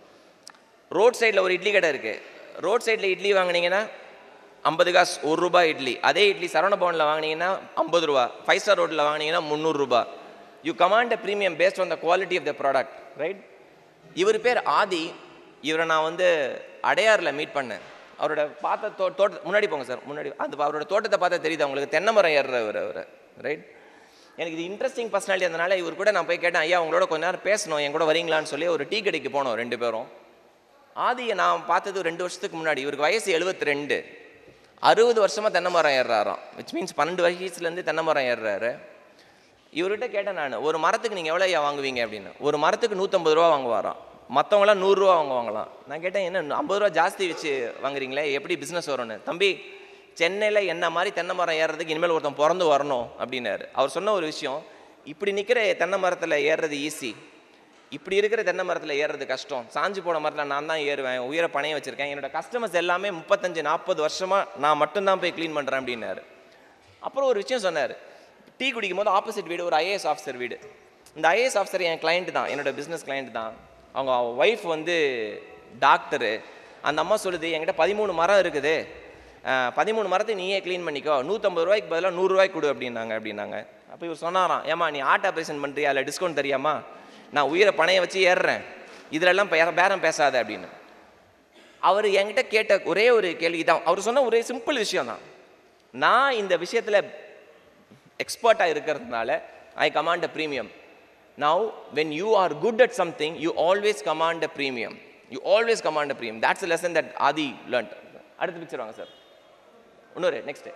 ரோட் சைடில் ஒரு இட்லி கடை இருக்குது ரோட் சைடில் இட்லி வாங்கினீங்கன்னா ஐம்பது காசு ஒரு ரூபாய் இட்லி அதே இட்லி சரவண பவனில் வாங்கினீங்கன்னா ஐம்பது ரூபா ஃபைவ் ஸ்டார் ரோட்டில் வாங்கினீங்கன்னா முந்நூறுரூபா you command a premium based on the quality of the product right இவர் பேர் ஆதி இவரை நான் வந்து அடையாரில் மீட் பண்ணேன் அவரோட பார்த்த தோ தோட்ட முன்னாடி போங்க சார் முன்னாடி அந்த அவரோட தோட்டத்தை பார்த்தா தெரியுது அவங்களுக்கு தென்னை மரம் ஏறுறவர் அவர் ரைட் எனக்கு இது இன்ட்ரெஸ்டிங் பர்சனாலிட்டி அதனால இவர் கூட நான் போய் கேட்டேன் ஐயா உங்களோட கொஞ்ச நேரம் பேசணும் என் கூட வரீங்களான்னு சொல்லி ஒரு டீ கடைக்கு போனோம் ரெண்டு பேரும் ஆதியை நான் பார்த்தது ரெண்டு வருஷத்துக்கு முன்னாடி இவருக்கு வயசு எழுபத்தி ரெண்டு அறுபது வருஷமாக தென்னை மரம் ஏறுறாராம் விச் மீன்ஸ் பன்னெண்டு வயசுலேருந்து தென்னை மரம் ஏறுறாரு இவர்கிட்ட கேட்டேன் நான் ஒரு மரத்துக்கு நீங்கள் எவ்வளோ ஐயா வாங்குவீங்க அப்படின்னு ஒரு மரத்துக்கு நூற்றம்பது ரூபா வாங்குவாராம் மற்றவங்களாம் நூறுரூவா வாங்குவாங்களாம் நான் கேட்டேன் என்ன ஐம்பது ரூபா ஜாஸ்தி வச்சு வாங்குறீங்களே எப்படி பிஸ்னஸ் வரும்னு தம்பி சென்னையில் என்ன மாதிரி தென்னை மரம் ஏறுறதுக்கு இனிமேல் ஒருத்தன் பிறந்து வரணும் அப்படின்னாரு அவர் சொன்ன ஒரு விஷயம் இப்படி நிற்கிற தென்னை மரத்தில் ஏறுறது ஈஸி இப்படி இருக்கிற தென்னை மரத்தில் ஏறுறது கஷ்டம் சாஞ்சு போன மரத்தில் நான் தான் ஏறுவேன் உயிரை பணைய வச்சுருக்கேன் என்னோட கஸ்டமர்ஸ் எல்லாமே முப்பத்தஞ்சு நாற்பது வருஷமாக நான் மட்டும்தான் போய் க்ளீன் பண்ணுறேன் அப்படின்னாரு அப்புறம் ஒரு விஷயம் சொன்னார் டீ குடிக்கும் போது ஆப்போசிட் வீடு ஒரு ஐஏஎஸ் ஆஃபீஸர் வீடு இந்த ஐஏஎஸ் ஆஃபீஸர் என் கிளைண்ட் தான் என்னோட பிஸ்னஸ் கிளைண்ட் தான் அவங்க ஒய்ஃப் வந்து டாக்டரு அந்த அம்மா சொல்லுது என்கிட்ட பதிமூணு மரம் இருக்குது அஹ், பதிமூணு மரத்தை நீயே க்ளீன் பண்ணிக்கோ நூற்றம்பது ரூபாய்க்கு பதிலாக நூறுரூவாய்க்கு கொடு அப்படின்னாங்க அப்படின்னாங்க அப்போ இவர் சொன்னாராம் ஏமா நீ ஆர்ட் ஆப்ரேஷன் பண்ணுறியா இல்லை டிஸ்கவுண்ட் தெரியாமா நான் உயிரை பணைய வச்சு ஏறுறேன் இதிலெல்லாம் பே- பேரம் பேசாத அப்படின்னு அவர் என்கிட்ட கேட்ட ஒரே ஒரு கேள்வி தான் அவர் சொன்ன ஒரே சிம்பிள் விஷயம் தான் நான் இந்த விஷயத்தில் எக்ஸ்பர்ட்டாக இருக்கிறதுனால I command a premium now when you are good at something you always command a premium you always command a premium that's a lesson that Adhi learnt அடுத்த பிக்சர் வாங்க சார் இன்னொரு நெக்ஸ்ட்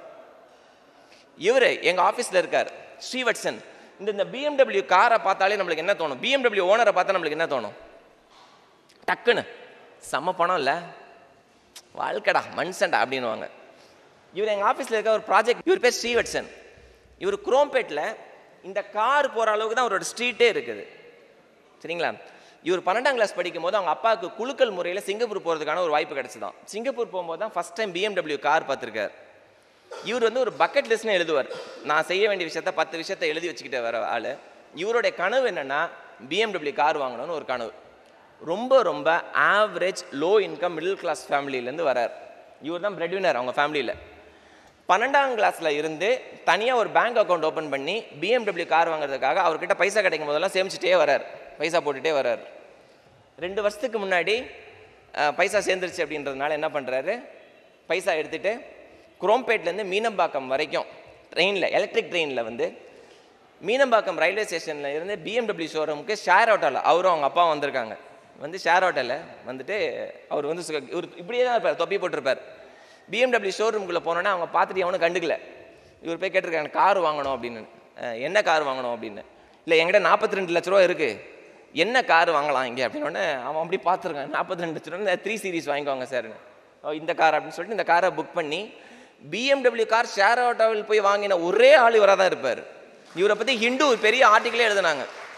இவர் எங்கள் ஆஃபீஸில் இருக்கார் ஸ்ரீவட்சன் இந்த இந்த பிஎம்டபிள்யூ காரை பார்த்தாலே நம்மளுக்கு என்ன தோணும் பிஎம்டபிள்யூ ஓனரை பார்த்தா நம்மளுக்கு என்ன தோணும் டக்குன்னு செம்ம பணம் இல்லை வாழ்க்கடா மனுஷன்டா அப்படின்னுவாங்க இவர் எங்கள் ஆஃபீஸில் இருக்க ஒரு ப்ராஜெக்ட் இவர் பேர் ஸ்ரீவட்சன் இவர் குரோம்பேட்டில் இந்த கார் போகிற அளவுக்கு தான் அவரோட ஸ்ட்ரீட்டே இருக்குது சரிங்களா இவர் பன்னெண்டாம் கிளாஸ் படிக்கும் போது அவங்க அப்பாவுக்கு குலுக்கல் முறையில் சிங்கப்பூர் போகிறதுக்கான ஒரு வாய்ப்பு கிடச்சிதான் சிங்கப்பூர் போகும்போது தான் ஃபஸ்ட் டைம் பிஎம்டபிள்யூ கார் பார்த்துருக்கார் இவர் வந்து ஒரு பக்கெட் லிஸ்ட்னு எழுதுவார் நான் செய்ய வேண்டிய விஷயத்த பத்து விஷயத்த எழுதி வச்சுக்கிட்டு வர ஆள் இவருடைய கனவு என்னென்னா பிஎம்டபிள்யூ கார் வாங்கணும்னு ஒரு கனவு ரொம்ப ரொம்ப average low income middle class ஃபேமிலியிலேருந்து வரார் இவர் தான் பிரெட்வினர் அவங்க ஃபேமிலியில் பன்னெண்டாம் கிளாஸில் இருந்து தனியாக ஒரு பேங்க் அக்கௌண்ட் ஓப்பன் பண்ணி பிஎம்டபிள்யூ கார் வாங்குறதுக்காக அவர்கிட்ட பைசா கிடைக்கும் போதெல்லாம் சேமிச்சிட்டே வரார் பைசா போட்டுட்டே வரார் ரெண்டு வருஷத்துக்கு முன்னாடி அஹ், பைசா சேர்ந்துருச்சு அப்படின்றதுனால என்ன பண்ணுறாரு பைசா எடுத்துகிட்டு குரோம்பேட்லேருந்து மீனம்பாக்கம் வரைக்கும் ட்ரெயினில் எலக்ட்ரிக் ட்ரெயினில் வந்து மீனம்பாக்கம் ரயில்வே ஸ்டேஷனில் இருந்து பிஎம்டபிள்யூ ஷோரூமுக்கு ஷேர் ஆட்டோவில் அவரும் அவங்க அப்பா வந்திருக்காங்க வந்து ஷேர் ஆட்டோவில் வந்துட்டு அவர் வந்து சு- இவர் இப்படியே தான் இருப்பார் தொப்பி போட்டிருப்பார் பிஎம்டபிள்யூ ஷோரூமுக்குள்ளே போனோன்னே அவங்க பார்த்துட்டு அவனும் கண்டுக்கல இவர் போய் கேட்டிருக்காங்க கார் வாங்கணும் அப்படின்னு அஹ், என்ன கார் வாங்கணும் அப்படின்னு இல்லை என்கிட்ட நாற்பத்தி ரெண்டு லட்ச ரூபா இருக்குது என்ன கார் வாங்கலாம் இங்கே அப்படின்னோடனே அவன் அப்படி பார்த்துருக்கான் நாற்பத்தி ரெண்டு லட்ச ரூபா த்ரீ சீரிஸ் வாங்கிக்கோங்க சார்னு ஓ, இந்த கார் அப்படின்னு சொல்லிட்டு இந்த காரை புக் பண்ணி பிஎம்டபிள்யூ கார் ஷேர் ஆட்டோவில் போய் வாங்கின ஒரே ஆள் இவராக தான் இருப்பார் இவரை பற்றி ஹிந்து ஒரு பெரிய ஆர்டிக்கலே எழுதுனாங்க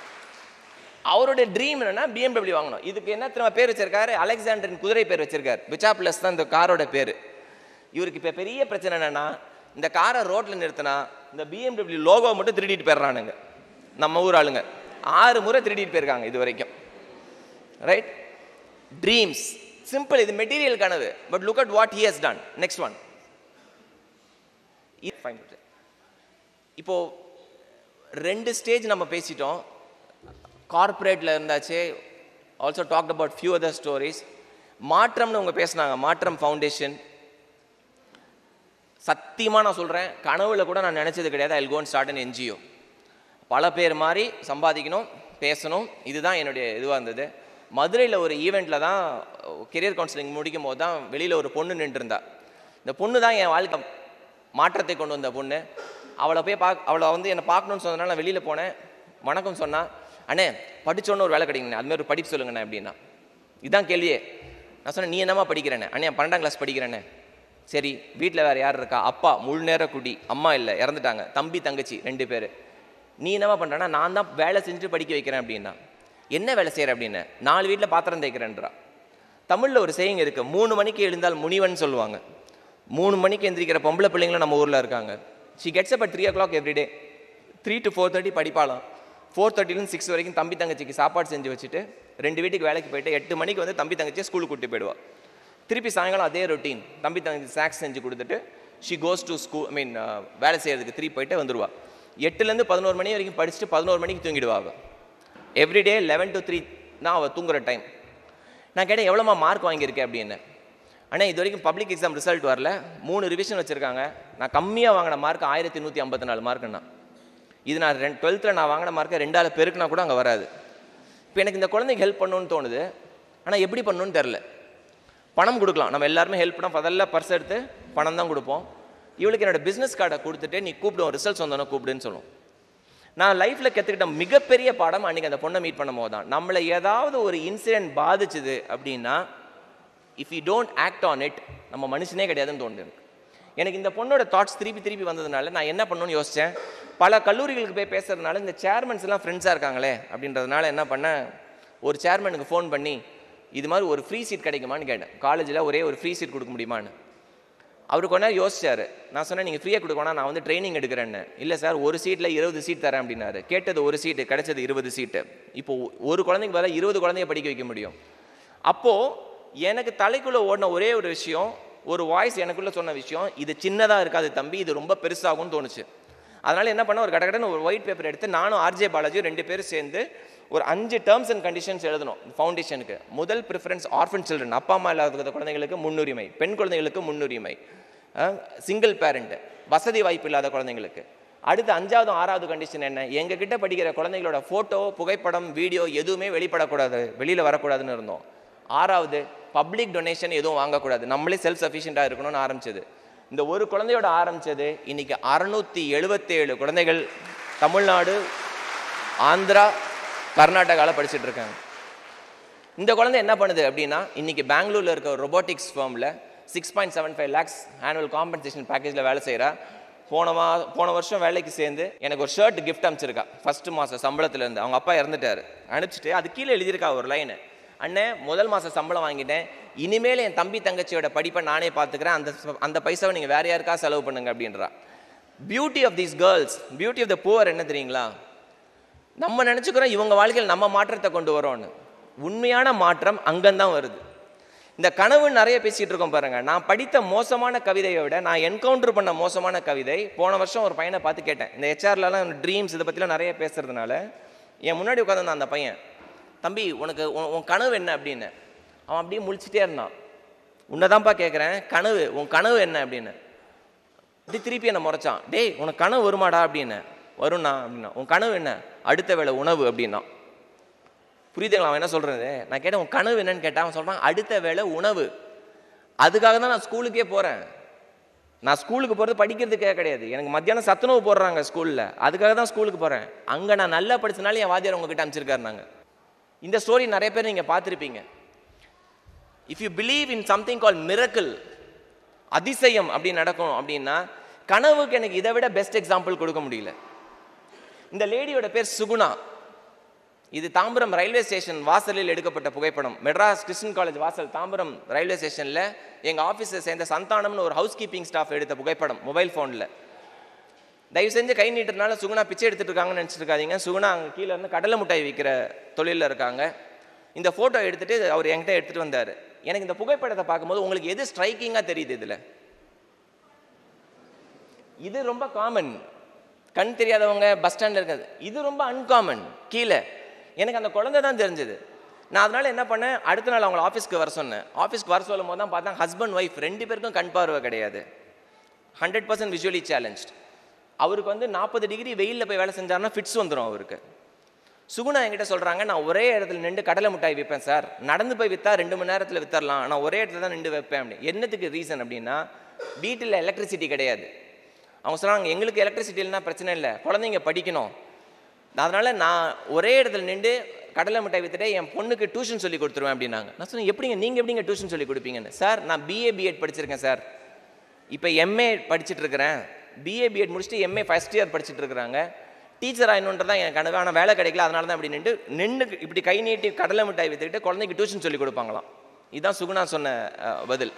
அவருடைய ட்ரீம் என்னன்னா பிஎம்டபிள்யூ வாங்கணும் இதுக்கு என்ன திரும்ப பேர் வச்சிருக்காரு அலெக்சாண்டரின் குதிரை பேர் வச்சிருக்காரு பிச்சா பிளஸ் தான் இந்த காரோட பேர் இவருக்கு இப்போ பெரிய பிரச்சனை என்னன்னா இந்த காரை ரோட்டில் நிறுத்தினா இந்த பிஎம்டபிள்யூ லோகோ மட்டும் திருடிட்டு போயிடுறானுங்க நம்ம ஊர் ஆளுங்க ஆறு முறை திருடிட்டு போயிருக்காங்க இது வரைக்கும் ரைட் ட்ரீம்ஸ் சிம்பிள் இது மெட்டீரியல் கனவு but look at what he has done next one இப்போ ரெண்டு ஸ்டேஜ் நம்ம பேசிட்டோம் கார்ப்பரேட்டில் இருந்தாச்சு also talked about few other stories மாற்றம்னு அவங்க பேசுனாங்க மாற்றம் ஃபவுண்டேஷன் சத்தியமாக நான் சொல்கிறேன் கனவுல கூட நான் நினச்சது கிடையாது I gonna start an NGO பல பேர் மாதிரி சம்பாதிக்கணும் பேசணும் இதுதான் என்னுடைய இதுவாக இருந்தது மதுரையில் ஒரு ஈவெண்ட்டில் தான் கெரியர் கவுன்சிலிங் முடிக்கும் போது தான் வெளியில் ஒரு பொண்ணு நின்றுருந்தா இந்த பொண்ணு தான் என் வாழ்க்கை மாற்றத்தை கொண்டு வந்த பொண்ணு அவளை போய் பார்க்க அவளை வந்து என்னை பார்க்கணும்னு சொன்னதுனால நான் வெளியில் போனேன் வணக்கம் சொன்னா அண்ணே படிச்சோன்னு ஒரு வேலை கிடைக்குங்கண்ணே அதுமாதிரி ஒரு படிப்பு சொல்லுங்கண்ணே அப்படின்னா இதுதான் கேள்வியே நான் சொன்னேன் நீ என்னம்மா படிக்கிறேன்னு அண்ணே பன்னெண்டாம் கிளாஸ் படிக்கிறேன்னு சரி வீட்டில் வேறு யார் இருக்கா அப்பா முழு நேர குடி அம்மா இல்லை இறந்துட்டாங்க தம்பி தங்கச்சி ரெண்டு பேர் நீ என்னம்மா பண்ணுறேன்னா நான் தான் வேலை செஞ்சுட்டு படிக்க வைக்கிறேன் அப்படின்னா என்ன வேலை செய்கிற அப்படின்னு நாலு வீட்டில் பாத்திரம் தேய்க்கிறேன்றா தமிழில் ஒரு செய்யுங்க இருக்குது மூணு மணிக்கு எழுந்தால் முனிவன் சொல்லுவாங்க மூணு மணிக்கு எந்திரிக்கிற பொம்பளை பிள்ளைங்களும் நம்ம ஊரில் இருக்காங்க she gets up three o'clock everyday three to four thirty படிப்பாளாம் ஃபோர் தேர்ட்டிலேருந்து சிக்ஸ் வரைக்கும் தம்பி தங்கச்சிக்கு சாப்பாடு செஞ்சு வச்சுட்டு ரெண்டு வீட்டுக்கு வேலைக்கு போயிட்டு எட்டு மணிக்கு வந்து தம்பி தங்கச்சியை ஸ்கூலுக்கு கூட்டி போயிடுவா திருப்பி சாயங்காலம் அதே ரொட்டீன் தம்பி தங்கச்சி ஸ்நாக்ஸ் செஞ்சு கொடுத்துட்டு she goes to school I mean வேலை செய்யறதுக்கு திருப்பி போயிட்டு வந்துடுவா எட்டுலேருந்து பதினோரு மணி வரைக்கும் படிச்சுட்டு பதினோரு மணிக்கு தூங்கிடுவா அவள் எவ்ரிடே லெவன் டு த்ரீ தான் அவள் தூங்குற டைம் நான் கேட்டேன் எவ்வளோமா மார்க் வாங்கியிருக்கேன் அப்படின்னு ஆனால் இது வரைக்கும் பப்ளிக் எக்ஸாம் ரிசல்ட் வரல மூணு ரிவிஷன் வச்சுருக்காங்க நான் கம்மியாக வாங்கின மார்க் ஆயிரத்தி நூற்றி ஐம்பத்தி நாலு மார்க்குண்ணா இது நான் ரெண்டு டுவெல்த்தில் நான் வாங்கின மார்க்கை ரெண்டாவது பெருக்குனா கூட அங்கே வராது இப்போ எனக்கு இந்த குழந்தைக்கு ஹெல்ப் பண்ணணும்னு தோணுது ஆனால் எப்படி பண்ணணும்னு தெரில பணம் கொடுக்கலாம் நம்ம எல்லாருமே ஹெல்ப் பண்ணோம் முதல்ல பர்ஸ் எடுத்து பணம் தான் கொடுப்போம் இவளுக்கு என்னோட பிஸ்னஸ் கார்டை கொடுத்துட்டு நீ கூப்பிடுவோம் ரிசல்ட்ஸ் வந்தோன்னே கூப்பிடுன்னு சொல்லுவோம் நான் லைஃப்பில் கற்றுக்கிட்ட மிகப்பெரிய பாடம் அன்றைக்கி அந்த பொண்ணை மீட் பண்ணும் போது தான் நம்மளை ஏதாவது ஒரு இன்சிடென்ட் பாதிச்சுது அப்படின்னா if you don't act on it நம்ம மனுஷனே கிடையாதுன்னு தோணுது எனக்கு எனக்கு இந்த பொண்ணோட தாட்ஸ் திருப்பி திருப்பி வந்ததுனால நான் என்ன பண்ணணும்னு யோசித்தேன் பல கல்லூரிகளுக்கு போய் பேசுறதுனால இந்த சேர்மன்ஸ் எல்லாம் ஃப்ரெண்ட்ஸாக இருக்காங்களே அப்படின்றதுனால என்ன பண்ணேன் ஒரு சேர்மனுக்கு ஃபோன் பண்ணி இது மாதிரி ஒரு ஃப்ரீ சீட் கிடைக்குமான்னு கேட்டேன் காலேஜில் ஒரே ஒரு ஃப்ரீ சீட் கொடுக்க முடியுமான்னு அவர் கொஞ்ச நேரம் யோசிச்சாரு நான் சொன்னேன் நீங்கள் ஃப்ரீயாக கொடுக்கணும் நான் வந்து ட்ரைனிங் எடுக்கிறேன்னு இல்லை சார் ஒரு சீட்டில் இருபது சீட் தரேன் அப்படின்னாரு கேட்டது ஒரு சீட்டு கிடைச்சது இருபது சீட்டு இப்போ ஒரு குழந்தைக்கு பதிலாக இருபது குழந்தைய படிக்க வைக்க முடியும் அப்போது எனக்கு தலைக்குள்ளே ஓடின ஒரே ஒரு விஷயம் ஒரு வாய்ஸ் எனக்குள்ளே சொன்ன விஷயம் இது சின்னதாக இருக்காது தம்பி இது ரொம்ப பெருசாகும்னு தோணுச்சு அதனால் என்ன பண்ண ஒரு கடகடன்னு ஒரு ஒயிட் பேப்பர் எடுத்து நானும் ஆர்ஜே பாலாஜியும் ரெண்டு பேரும் சேர்ந்து ஒரு அஞ்சு டேர்ம்ஸ் அண்ட் கண்டிஷன்ஸ் எழுதணும் ஃபவுண்டேஷனுக்கு முதல் ப்ரிஃபரன்ஸ் ஆர்ஃபன் சில்ட்ரன் அப்பா அம்மா இல்லாத குழந்தைங்களுக்கு முன்னுரிமை பெண் குழந்தைகளுக்கு முன்னுரிமை சிங்கிள் பேரண்ட் வசதி வாய்ப்பு இல்லாத குழந்தைங்களுக்கு அடுத்து அஞ்சாவது ஆறாவது கண்டிஷன் என்ன எங்கள் கிட்ட படிக்கிற குழந்தைங்களோட ஃபோட்டோ புகைப்படம் வீடியோ எதுவுமே வெளிப்படக்கூடாது வெளியில் வரக்கூடாதுன்னு இருந்தோம் ஆறாவது பப்ளிக் டொனேஷன் எதுவும் வாங்கக்கூடாது நம்மளே செல்ஃப் சஃபிஷியண்ட்டாக இருக்கணும்னு ஆரம்பிச்சது இந்த ஒரு குழந்தையோட ஆரம்பிச்சது இன்னைக்கு அறுநூத்தி எழுபத்தேழு குழந்தைகள் தமிழ்நாடு ஆந்திரா கர்நாடகாவில் படிச்சுட்டு இருக்காங்க இந்த குழந்தை என்ன பண்ணுது அப்படின்னா இன்னைக்கு பெங்களூர்ல இருக்க ஒரு ரொபோட்டிக்ஸ் ஃபார்மில் six point seven five lakhs annual compensation பேக்கேஜில் வேலை செய்கிறா போன மா போன வருஷம் வேலைக்கு சேர்ந்து எனக்கு ஒரு ஷர்ட் கிஃப்ட் அனுப்பிச்சிருக்கா ஃபர்ஸ்ட் மாதம் சம்பளத்துலேருந்து அவங்க அப்பா இறந்துட்டாரு அனுப்பிச்சிட்டு அது கீழே எழுதியிருக்கா ஒரு லைனு அண்ணே முதல் மாதம் சம்பளம் வாங்கிட்டேன் இனிமேல் என் தம்பி தங்கச்சியோட படிப்பை நானே பார்த்துக்கிறேன் அந்த ச- அந்த பைசாவை நீங்கள் வேற யாருக்கா செலவு பண்ணுங்க அப்படின்றா beauty of these girls beauty of the poor என்ன தெரியுங்களா நம்ம நினச்சிக்கிறோம் இவங்க வாழ்க்கையில் நம்ம மாற்றத்தை கொண்டு வரோம்னு உண்மையான மாற்றம் அங்கந்தான் வருது இந்த கனவு நிறைய பேசிட்டு இருக்கோம் பாருங்க நான் படித்த மோசமான கவிதையை விட நான் என்கவுண்டர் பண்ண மோசமான கவிதை போன வருஷம் ஒரு பையனை பார்த்து கேட்டேன் இந்த ஹெச்ஆர்லலாம் ட்ரீம்ஸ் இதை பற்றிலாம் நிறைய பேசுறதுனால என் முன்னாடி உட்காந்துருந்தான் அந்த பையன் தம்பி உனக்கு உன் உன் கனவு என்ன அப்படின்னு அவன் அப்படியே முழிச்சிட்டே இருந்தான் உன்னதான்ப்பா கேட்குறேன் கனவு உன் கனவு என்ன அப்படின்னு இப்படி திருப்பி என்னை முறைச்சான் டேய் உனக்கு கனவு வருமாடா அப்படின்னு வரும்ண்ணா அப்படின்னா உன் கனவு என்ன அடுத்த வேளை உணவு அப்படின்னா புரியுதுங்களா அவன் என்ன சொல்றது நான் கேட்டேன் உன் கனவு என்னன்னு கேட்டான் அவன் சொல்றான் அடுத்த வேளை உணவு அதுக்காக தான் நான் ஸ்கூலுக்கே போறேன் நான் ஸ்கூலுக்கு போகிறது படிக்கிறதுக்கே கிடையாது எனக்கு மத்தியானம் சத்துணவு போடுறாங்க ஸ்கூலில் அதுக்காக தான் ஸ்கூலுக்கு போகிறேன் அங்கே நான் நல்லா படிச்சனால என் வாத்தியார் உங்ககிட்ட அமைச்சிருக்காரு நாங்கள் இந்த ஸ்டோரி நிறைய பேர் நீங்கள் பார்த்துருப்பீங்க if you believe in something call miracle அதிசயம் அப்படி நடக்கும் அப்படின்னா கனவுக்கு எனக்கு இதை விட பெஸ்ட் எக்ஸாம்பிள் கொடுக்க முடியல இந்த லேடியோட பேர் சுகுணா இது தாம்பரம் ரயில்வே ஸ்டேஷன் வாசலில் எடுக்கப்பட்ட புகைப்படம் மெட்ராஸ் கிறிஸ்டின் காலேஜ் வாசல் தாம்பரம் ரயில்வே ஸ்டேஷனில் எங்கள் ஆஃபீஸை சேர்ந்த சந்தானம்னு ஒரு ஹவுஸ் கீப்பிங் ஸ்டாஃப் எடுத்த புகைப்படம் மொபைல் ஃபோனில் தயவு செஞ்சு கை நீட்டுறதுனால சுகுணா பிச்சை எடுத்துட்டு இருக்காங்கன்னு நினச்சிட்டு இருக்காதீங்க சுகுணா அங்கே கீழே இருந்து கடலை மிட்டாய் விற்கிற தொழிலில் இருக்காங்க இந்த ஃபோட்டோ எடுத்துட்டு அவர் என்கிட்ட எடுத்துகிட்டு வந்தார் எனக்கு இந்த புகைப்படத்தை பார்க்கும்போது உங்களுக்கு எது ஸ்ட்ரைக்கிங்காக தெரியுது இதில் இது ரொம்ப காமன் கண் தெரியாதவங்க பஸ் ஸ்டாண்டில் இருக்கிறது இது ரொம்ப அன்காமன் கீழே எனக்கு அந்த குழந்தை தான் தெரிஞ்சது நான் அதனால என்ன பண்ணேன் அடுத்த நாள் அவங்கள ஆஃபீஸ்க்கு வர சொன்னேன் ஆஃபீஸ்க்கு வர சொல்லும் போது தான் பார்த்தா ஹஸ்பண்ட் ஒய்ஃப் ரெண்டு பேருக்கும் கண் பார்வை கிடையாது ஹண்ட்ரட் பர்சன்ட் விஷுவலி சேலஞ்ச் அவருக்கு வந்து நாற்பது டிகிரி வெயிலில் போய் வேலை செஞ்சாருன்னா ஃபிட்ஸ் வந்துடும் அவருக்கு சுகுணா என்கிட்ட சொல்கிறாங்க நான் ஒரே இடத்துல நின்று கடலை மிட்டாய் விற்பேன் சார் நடந்து போய் விற்றா ரெண்டு மணி நேரத்தில் வித்தரலாம் நான் ஒரே இடத்துல தான் நின்று வைப்பேன் அப்படி என்னத்துக்கு ரீசன் அப்படின்னா வீட்டில் எலக்ட்ரிசிட்டி கிடையாது அவங்க சொன்னாங்க எங்களுக்கு எலக்ட்ரிசிட்டி இல்லைனா பிரச்சனை இல்லை குழந்தைங்க படிக்கணும் அதனால் நான் ஒரே இடத்துல நின்று கடலை மிட்டாய் வித்துட்டு என் பொண்ணுக்கு டியூஷன் சொல்லி கொடுத்துருவேன் அப்படின்னாங்க நான் சொன்னேன் எப்படிங்க நீங்கள் எப்படிங்க டியூஷன் சொல்லி கொடுப்பீங்கன்னு சார் நான் பிஏ பிஎட் படிச்சிருக்கேன் சார் இப்போ எம்ஏ படிச்சுட்டு இருக்கிறேன் பிஏ பிஎட் முடிச்சுட்டு எம்ஏ ஃபஸ்ட் இயர் படிச்சுட்டு இருக்கிறாங்க டீச்சர் ஆகணுன்றது தான் என் கனவு ஆனால் வேலை கிடைக்கல அதனால தான் இப்படி நின்று நின்று இப்படி கை நீட்டி கடலை மிட்டாய் வித்துக்கிட்டு குழந்தைக்கு டியூஷன் சொல்லி கொடுப்பாங்களாம் இதுதான் சுகுணா சொன்ன அஹ், பதில்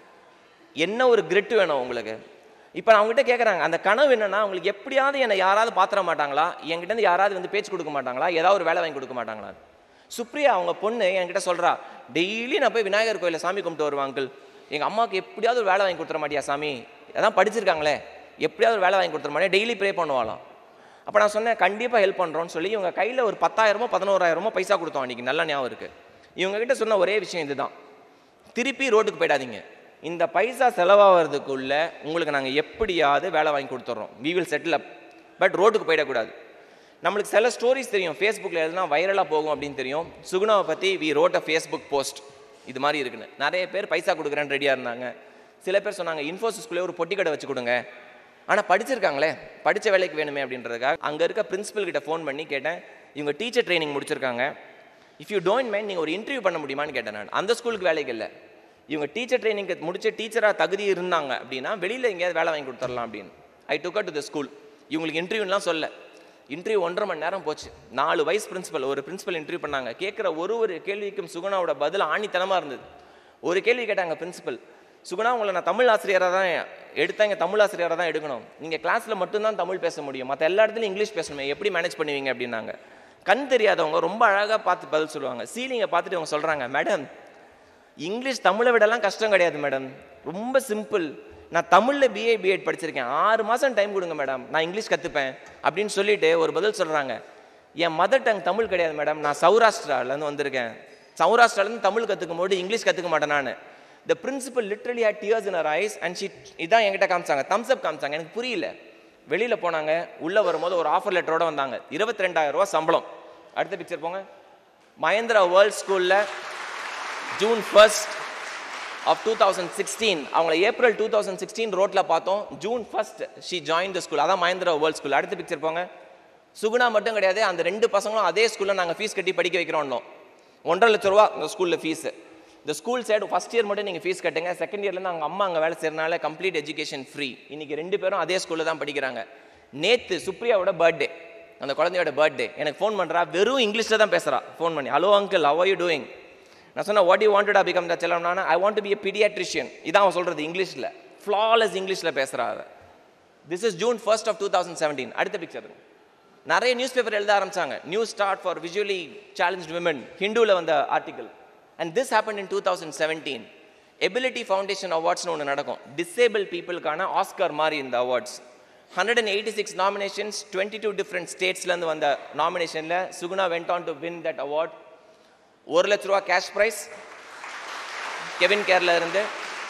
என்ன ஒரு கிரிட் வேணும் உங்களுக்கு இப்போ நான் அவங்ககிட்ட கேட்குறாங்க அந்த கனவு என்னன்னா உங்களுக்கு எப்படியாவது என்னை யாராவது பாத்திர மாட்டாங்களா என்கிட்ட இருந்து யாராவது வந்து பேச்சு கொடுக்க மாட்டாங்களா ஏதாவது ஒரு வேலை வாங்கி கொடுக்க மாட்டாங்களா சுப்ரியா அவங்க பொண்ணு என்கிட்ட சொல்றா டெய்லி நான் போய் விநாயகர் கோயிலில் சாமி கும்பிட்டு வருவேன் அங்கிள் எங்கள் அம்மாவுக்கு எப்படியாவது ஒரு வேலை வாங்கி கொடுத்துற மாட்டியா சாமி அதான் படிச்சிருக்காங்களே எப்படியாவது ஒரு வேலை வாங்கி கொடுத்துற மாட்டியா டெய்லி ப்ரே பண்ணுவாளாம் அப்போ நான் சொன்னேன் கண்டிப்பாக ஹெல்ப் பண்ணுறோன்னு சொல்லி இவங்க கையில் ஒரு பத்தாயிரமோ பதினோராயிரமோ பைசா கொடுத்தோம் அன்றைக்கி நல்ல ஞாபகம் இருக்குது இவங்க கிட்ட சொன்ன ஒரே விஷயம் இதுதான் திருப்பி ரோட்டுக்கு போயிடாதீங்க இந்த பைசா செலவாகிறதுக்குள்ள உங்களுக்கு நாங்கள் எப்படியாவது வேலை வாங்கி கொடுத்துட்றோம் we will settle up but ரோட்டுக்கு போயிடக்கூடாது நம்மளுக்கு சில ஸ்டோரிஸ் தெரியும் ஃபேஸ்புக்கில் எதுனா வைரலாக போகும் அப்படின்னு தெரியும் சுகுணாவை பற்றி we wrote a Facebook post இது மாதிரி இருக்குன்னு நிறைய பேர் பைசா கொடுக்குறேன்னு ரெடியாக இருந்தாங்க சில பேர் சொன்னாங்க இன்ஃபோசிஸ்குள்ளே ஒரு பொட்டி கடை வச்சு கொடுங்க ஆனால் படிச்சிருக்காங்களே படித்த வேலைக்கு வேணுமே அப்படின்றதுக்காக அங்கே இருக்க பிரின்சிபல் கிட்ட ஃபோன் பண்ணி கேட்டேன் இவங்க டீச்சர் ட்ரைனிங் முடிச்சிருக்காங்க இஃப் யூ டோன்ட் மைண்ட் நீங்கள் ஒரு இன்டர்வியூ பண்ண முடியுமான்னு கேட்டேன் நான் அந்த ஸ்கூலுக்கு வேலைக்கு இல்லை இவங்க டீச்சர் ட்ரைனிங்க்கு முடிச்ச டீச்சராக தகுதி இருந்தாங்க அப்படின்னா வெளியில் எங்கேயாவது வேலை வாங்கி கொடுத்துடலாம் அப்படின்னு ஐ டுக் டு த ஸ்கூல் இவங்களுக்கு இன்டர்வியூலாம் சொல்ல இன்டர்வியூ ஒன்றரை மணி நேரம் போச்சு நாலு வைஸ் பிரின்சிபல் ஒரு பிரின்சிபல் இன்டர்வியூ பண்ணாங்க கேட்குற ஒரு ஒரு கேள்விக்கும் சுகுணாவோட பதில் ஆணித்தனமாக இருந்தது ஒரு கேள்வி கேட்டாங்க பிரின்சிபல் சுகுணா உங்களை நான் தமிழ் ஆசிரியராக தான் எடுத்தேன் இங்கே தமிழ் ஆசிரியராக தான் எடுக்கணும் நீங்கள் கிளாஸில் மட்டும்தான் தமிழ் பேச முடியும் மற்ற எல்லா இடத்துலையும் இங்கிலீஷ் பேசணுமே எப்படி மேனேஜ் பண்ணுவீங்க அப்படின்னாங்க கண் தெரியாதவங்க ரொம்ப அழகாக பார்த்து பதில் சொல்லுவாங்க சீலிங்கை பார்த்துட்டு அவங்க சொல்கிறாங்க மேடம் இங்கிலீஷ் தமிழை விடலாம் கஷ்டம் கிடையாது மேடம் ரொம்ப சிம்பிள் நான் தமிழில் பிஏ பிஎட் படிச்சிருக்கேன் ஆறு மாதம் டைம் கொடுங்க மேடம் நான் இங்கிலீஷ் கற்றுப்பேன் அப்படின்னு சொல்லிட்டு ஒரு பதில் சொல்கிறாங்க என் மதர் டங் தமிழ் கிடையாது மேடம் நான் சௌராஷ்டிராலேருந்து வந்திருக்கேன் சௌராஷ்டிராலேருந்து தமிழ் கற்றுக்கும் போது இங்கிலீஷ் கற்றுக்க மாட்டேன் நான் the principal literally had tears in eyes and she இதான் என்கிட்ட காமிச்சாங்க தம்ஸ் அப் காமிச்சாங்க எனக்கு புரியல வெளியில் போனாங்க உள்ளே வரும்போது ஒரு ஆஃபர் லெட்டரோட வந்தாங்க இருபத்தி ரெண்டாயிரம் ரூபா சம்பளம் அடுத்த பிக்சர் போங்க மகேந்திரா வேர்ல்ட் ஸ்கூலில் June first of two thousand sixteen அவங்கள ஏப்ரல் டூ தௌசண்ட் சிக்ஸ்டீன் ரோட்டில் பார்த்தோம் June first she join the school அதான் மகேந்திரா வேர்ல்ட் ஸ்கூல் அடுத்த பிக்சர் போங்க சுகுணா மட்டும் கிடையாது அந்த ரெண்டு பசங்களும் அதே ஸ்கூலில் நாங்கள் ஃபீஸ் கட்டி படிக்க வைக்கிறோம் ஒன்றரை லட்ச ரூபா இந்த ஸ்கூலில் ஃபீஸு இந்த ஸ்கூல் சைடு ஃபஸ்ட் இயர் மட்டும் நீங்கள் ஃபீஸ் கட்டுங்க செகண்ட் இயர்லேருந்து அவங்க அம்மா அங்கே வேலை செய்யறனால கம்ப்ளீட் எஜுகேஷன் ஃப்ரீ இன்னைக்கு ரெண்டு பேரும் அதே ஸ்கூலில் தான் படிக்கிறாங்க நேற்று சுப்ரியாவோட பர்த்டே அந்த குழந்தையோட பர்த்டே எனக்கு ஃபோன் பண்ணுறா வெறும் இங்கிலீஷில் தான் பேசுகிறா ஃபோன் பண்ணி hello uncle how you doing நான் சொன்னேன் what you wanted become the செல்லம் I want to be a pediatrician இதான் அவன் சொல்கிறது இங்கிலீஷில் ஃப்ளாலஸ் இங்கிலீஷில் பேசுகிறா அவ this is June first of two thousand seventeen அடுத்த பிக்சர் நிறைய நியூஸ் பேப்பர் எழுத ஆரம்பிச்சாங்க news start for visually challenge women ஹிந்துவில் வந்த article and this happen in two thousand seventeen ability foundation அவார்ட்ஸ்னு ஒன்று நடக்கும் டிசேபிள் பீப்புளுக்கான ஆஸ்கர் மாதிரி இந்த awards hundred and eighty six nominations twenty two different ஸ்டேட்ஸ்லேருந்து வந்த நாமினேஷனில் Suguna went on to win that award ஒரு லட்ச ரூபா கேஷ் ப்ரைஸ் கெவின் கேர்ல இருந்து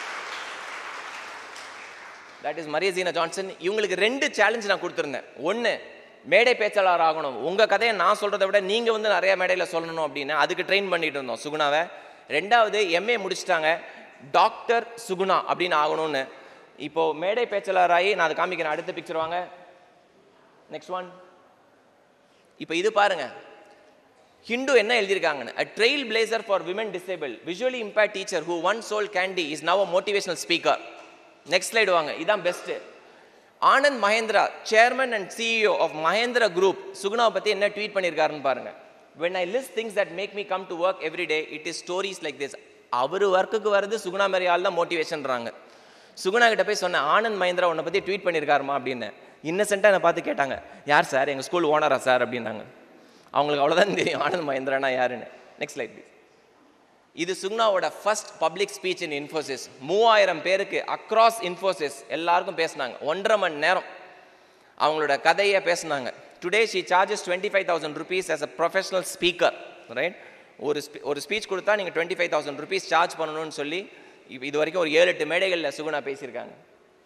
தட் இஸ் மரியசீனா ஜான்சன் இவங்களுக்கு ரெண்டு சேலஞ்ச் நான் கொடுத்துருந்தேன் ஒன்று மேடை பேச்சாளர் ஆகணும் உங்கள் கதையை நான் சொல்கிறத விட நீங்கள் வந்து நிறைய மேடையில் சொல்லணும் அப்படின்னு அதுக்கு ட்ரெயின் பண்ணிட்டு இருந்தோம் சுகுணாவை ரெண்டாவது எம்ஏ முடிச்சிட்டாங்க டாக்டர் சுகுணா அப்படின்னு ஆகணும்னு இப்போது மேடை பேச்சாளராகி நான் அதை காமிக்கிறேன் அடுத்த பிக்சர் வாங்க நெக்ஸ்ட் ஒன் இப்போ இது பாருங்க ஹிந்து என்ன எழுதியிருக்காங்கன்னு a trailblazer for women disable visually impaired teacher who once sold candy is now a motivational speaker next slide வாங்க இதான் best Anand Mahindra chairman and CEO of Mahindra group சுகுணாவை பற்றி என்ன ட்வீட் பண்ணியிருக்காருன்னு பாருங்க when I list things that make me come to work every day it is stories like this அவர் ஒர்க்குக்கு வருது சுகுணா மாதிரி ஆள் தான் மோட்டிவேஷன்றாங்க சுகுணா கிட்ட போய் சொன்னேன் ஆனந்த் மகேந்திரா உன்னை பற்றி ட்வீட் பண்ணியிருக்காருமா அப்படின்னு இன்னசென்ட்டாக என்னை பார்த்து கேட்டாங்க யார் சார் எங்கள் ஸ்கூல் ஓனரா சார் அப்படின்னாங்க அவங்களுக்கு அவ்வளோதான் தெரியும் ஆனந்த் மகேந்திரானா யாருன்னு நெக்ஸ்ட் ஸ்லைட் ப்ளீஸ் இது சுக்னாவோட first public speech in Infosys மூவாயிரம் பேருக்கு அக்ராஸ் இன்ஃபோசிஸ் எல்லாருக்கும் பேசினாங்க ஒன்றரை மணி நேரம் அவங்களோட கதையை பேசினாங்க today she charges twenty five thousand rupees as a professional speaker right ஒரு spe- ஒரு ஸ்பீச் கொடுத்தா நீங்கள் twenty five thousand rupees charge பண்ணணும்னு சொல்லி இப்ப இது வரைக்கும் ஒரு ஏழு எட்டு மேடைகளில் சுகுணா பேசியிருக்காங்க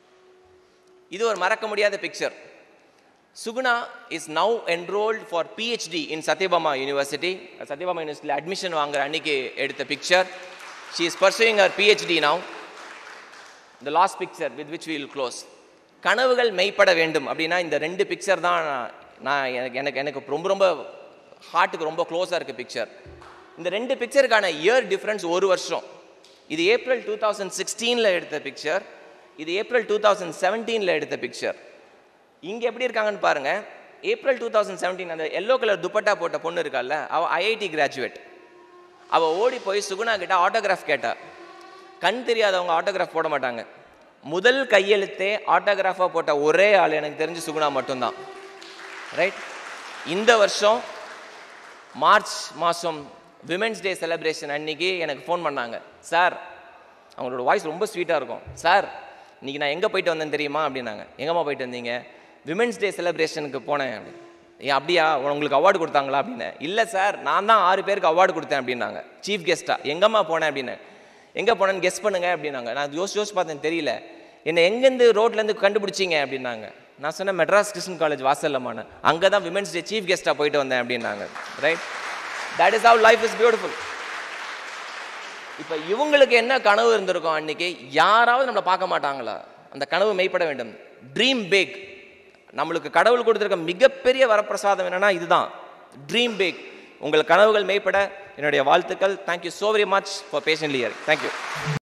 இது ஒரு மறக்க முடியாத picture Suguna is now enrolled for PhD in Sathyabama university Sathyabama யூனிவர்சிட்டியில் அட்மிஷன் வாங்குற அன்னைக்கு எடுத்த picture she is pursuing her PhD now the last picture with which we will close கனவுகள் மெய்ப்பட வேண்டும் அப்படின்னா இந்த ரெண்டு பிக்சர் தான் நான் நான் எனக்கு எனக்கு எனக்கு ரொம்ப ரொம்ப ஹார்ட்டுக்கு ரொம்ப க்ளோஸாக இருக்க பிக்சர் இந்த ரெண்டு பிக்சருக்கான இயர் டிஃப்ரென்ஸ் ஒரு வருஷம் இது ஏப்ரல் டூ தௌசண்ட் சிக்ஸ்டீனில் எடுத்த பிக்சர் இது ஏப்ரல் டூ தௌசண்ட் செவன்டீனில் எடுத்த பிக்சர் இங்கே எப்படி இருக்காங்கன்னு பாருங்க ஏப்ரல் டூ தௌசண்ட் செவன்டீன் அந்த எல்லோ கலர் துப்பட்டா போட்ட பொண்ணு இருக்கால்ல அவள் ஐஐடி கிராஜுவேட் அவள் ஓடி போய் சுகுணா கிட்ட ஆட்டோகிராஃப் கேட்டா கண் தெரியாதவங்க ஆட்டோகிராஃப் போட மாட்டாங்க முதல் கையெழுத்தே ஆட்டோகிராஃபாக போட்ட ஒரே ஆள் எனக்கு தெரிஞ்சு சுகுணா மட்டும்தான் ரைட் இந்த வருஷம் மார்ச் மாதம் விமென்ஸ் டே செலிப்ரேஷன் அன்னைக்கு எனக்கு ஃபோன் பண்ணாங்க சார் அவங்களோட வாய்ஸ் ரொம்ப ஸ்வீட்டாக இருக்கும் சார் இன்னைக்கு நான் எங்கே போயிட்டு வந்தேன் தெரியுமா அப்படின்னாங்க எங்கம்மா போயிட்டு வந்தீங்க விமென்ஸ் டே செலிப்ரேஷனுக்கு போனேன் அப்படின்னு ஏன் அப்படியா உங்களுக்கு அவார்டு கொடுத்தாங்களா அப்படின்னு இல்லை சார் நான் தான் ஆறு பேருக்கு அவார்டு கொடுத்தேன் அப்படின்னாங்க சீஃப் கெஸ்ட்டாக எங்கம்மா போனேன் அப்படின்னு எங்கே போனேன்னு கெஸ் பண்ணுங்க அப்படின்னாங்க நான் யோசிச்சு யோசிச்சு பார்த்தேன் தெரியல என்னை எங்கேருந்து ரோட்லேருந்து கண்டுபிடிச்சிங்க அப்படின்னாங்க நான் சொன்னேன் மெட்ராஸ் கிருஷ்ணன் காலேஜ் வாசல்லமான அங்கே தான் விமென்ஸ் டே சீஃப் கெஸ்ட்டாக போயிட்டு வந்தேன் அப்படின்னாங்க right that is how life is beautiful இப்போ இவங்களுக்கு என்ன கனவு இருந்திருக்கும் அன்னைக்கு யாராவது நம்மளை பார்க்க மாட்டாங்களா அந்த கனவு மெய்ப்பட வேண்டும் ட்ரீம் பிக் நம்மளுக்கு கடவுள் கொடுத்துருக்க மிகப்பெரிய வரப்பிரசாதம் என்னன்னா இதுதான் ட்ரீம் பிக் உங்கள் கனவுகள் மெய்ப்பட என்னுடைய வாழ்த்துக்கள் thank you so very much for patient லியர் தேங்க்யூ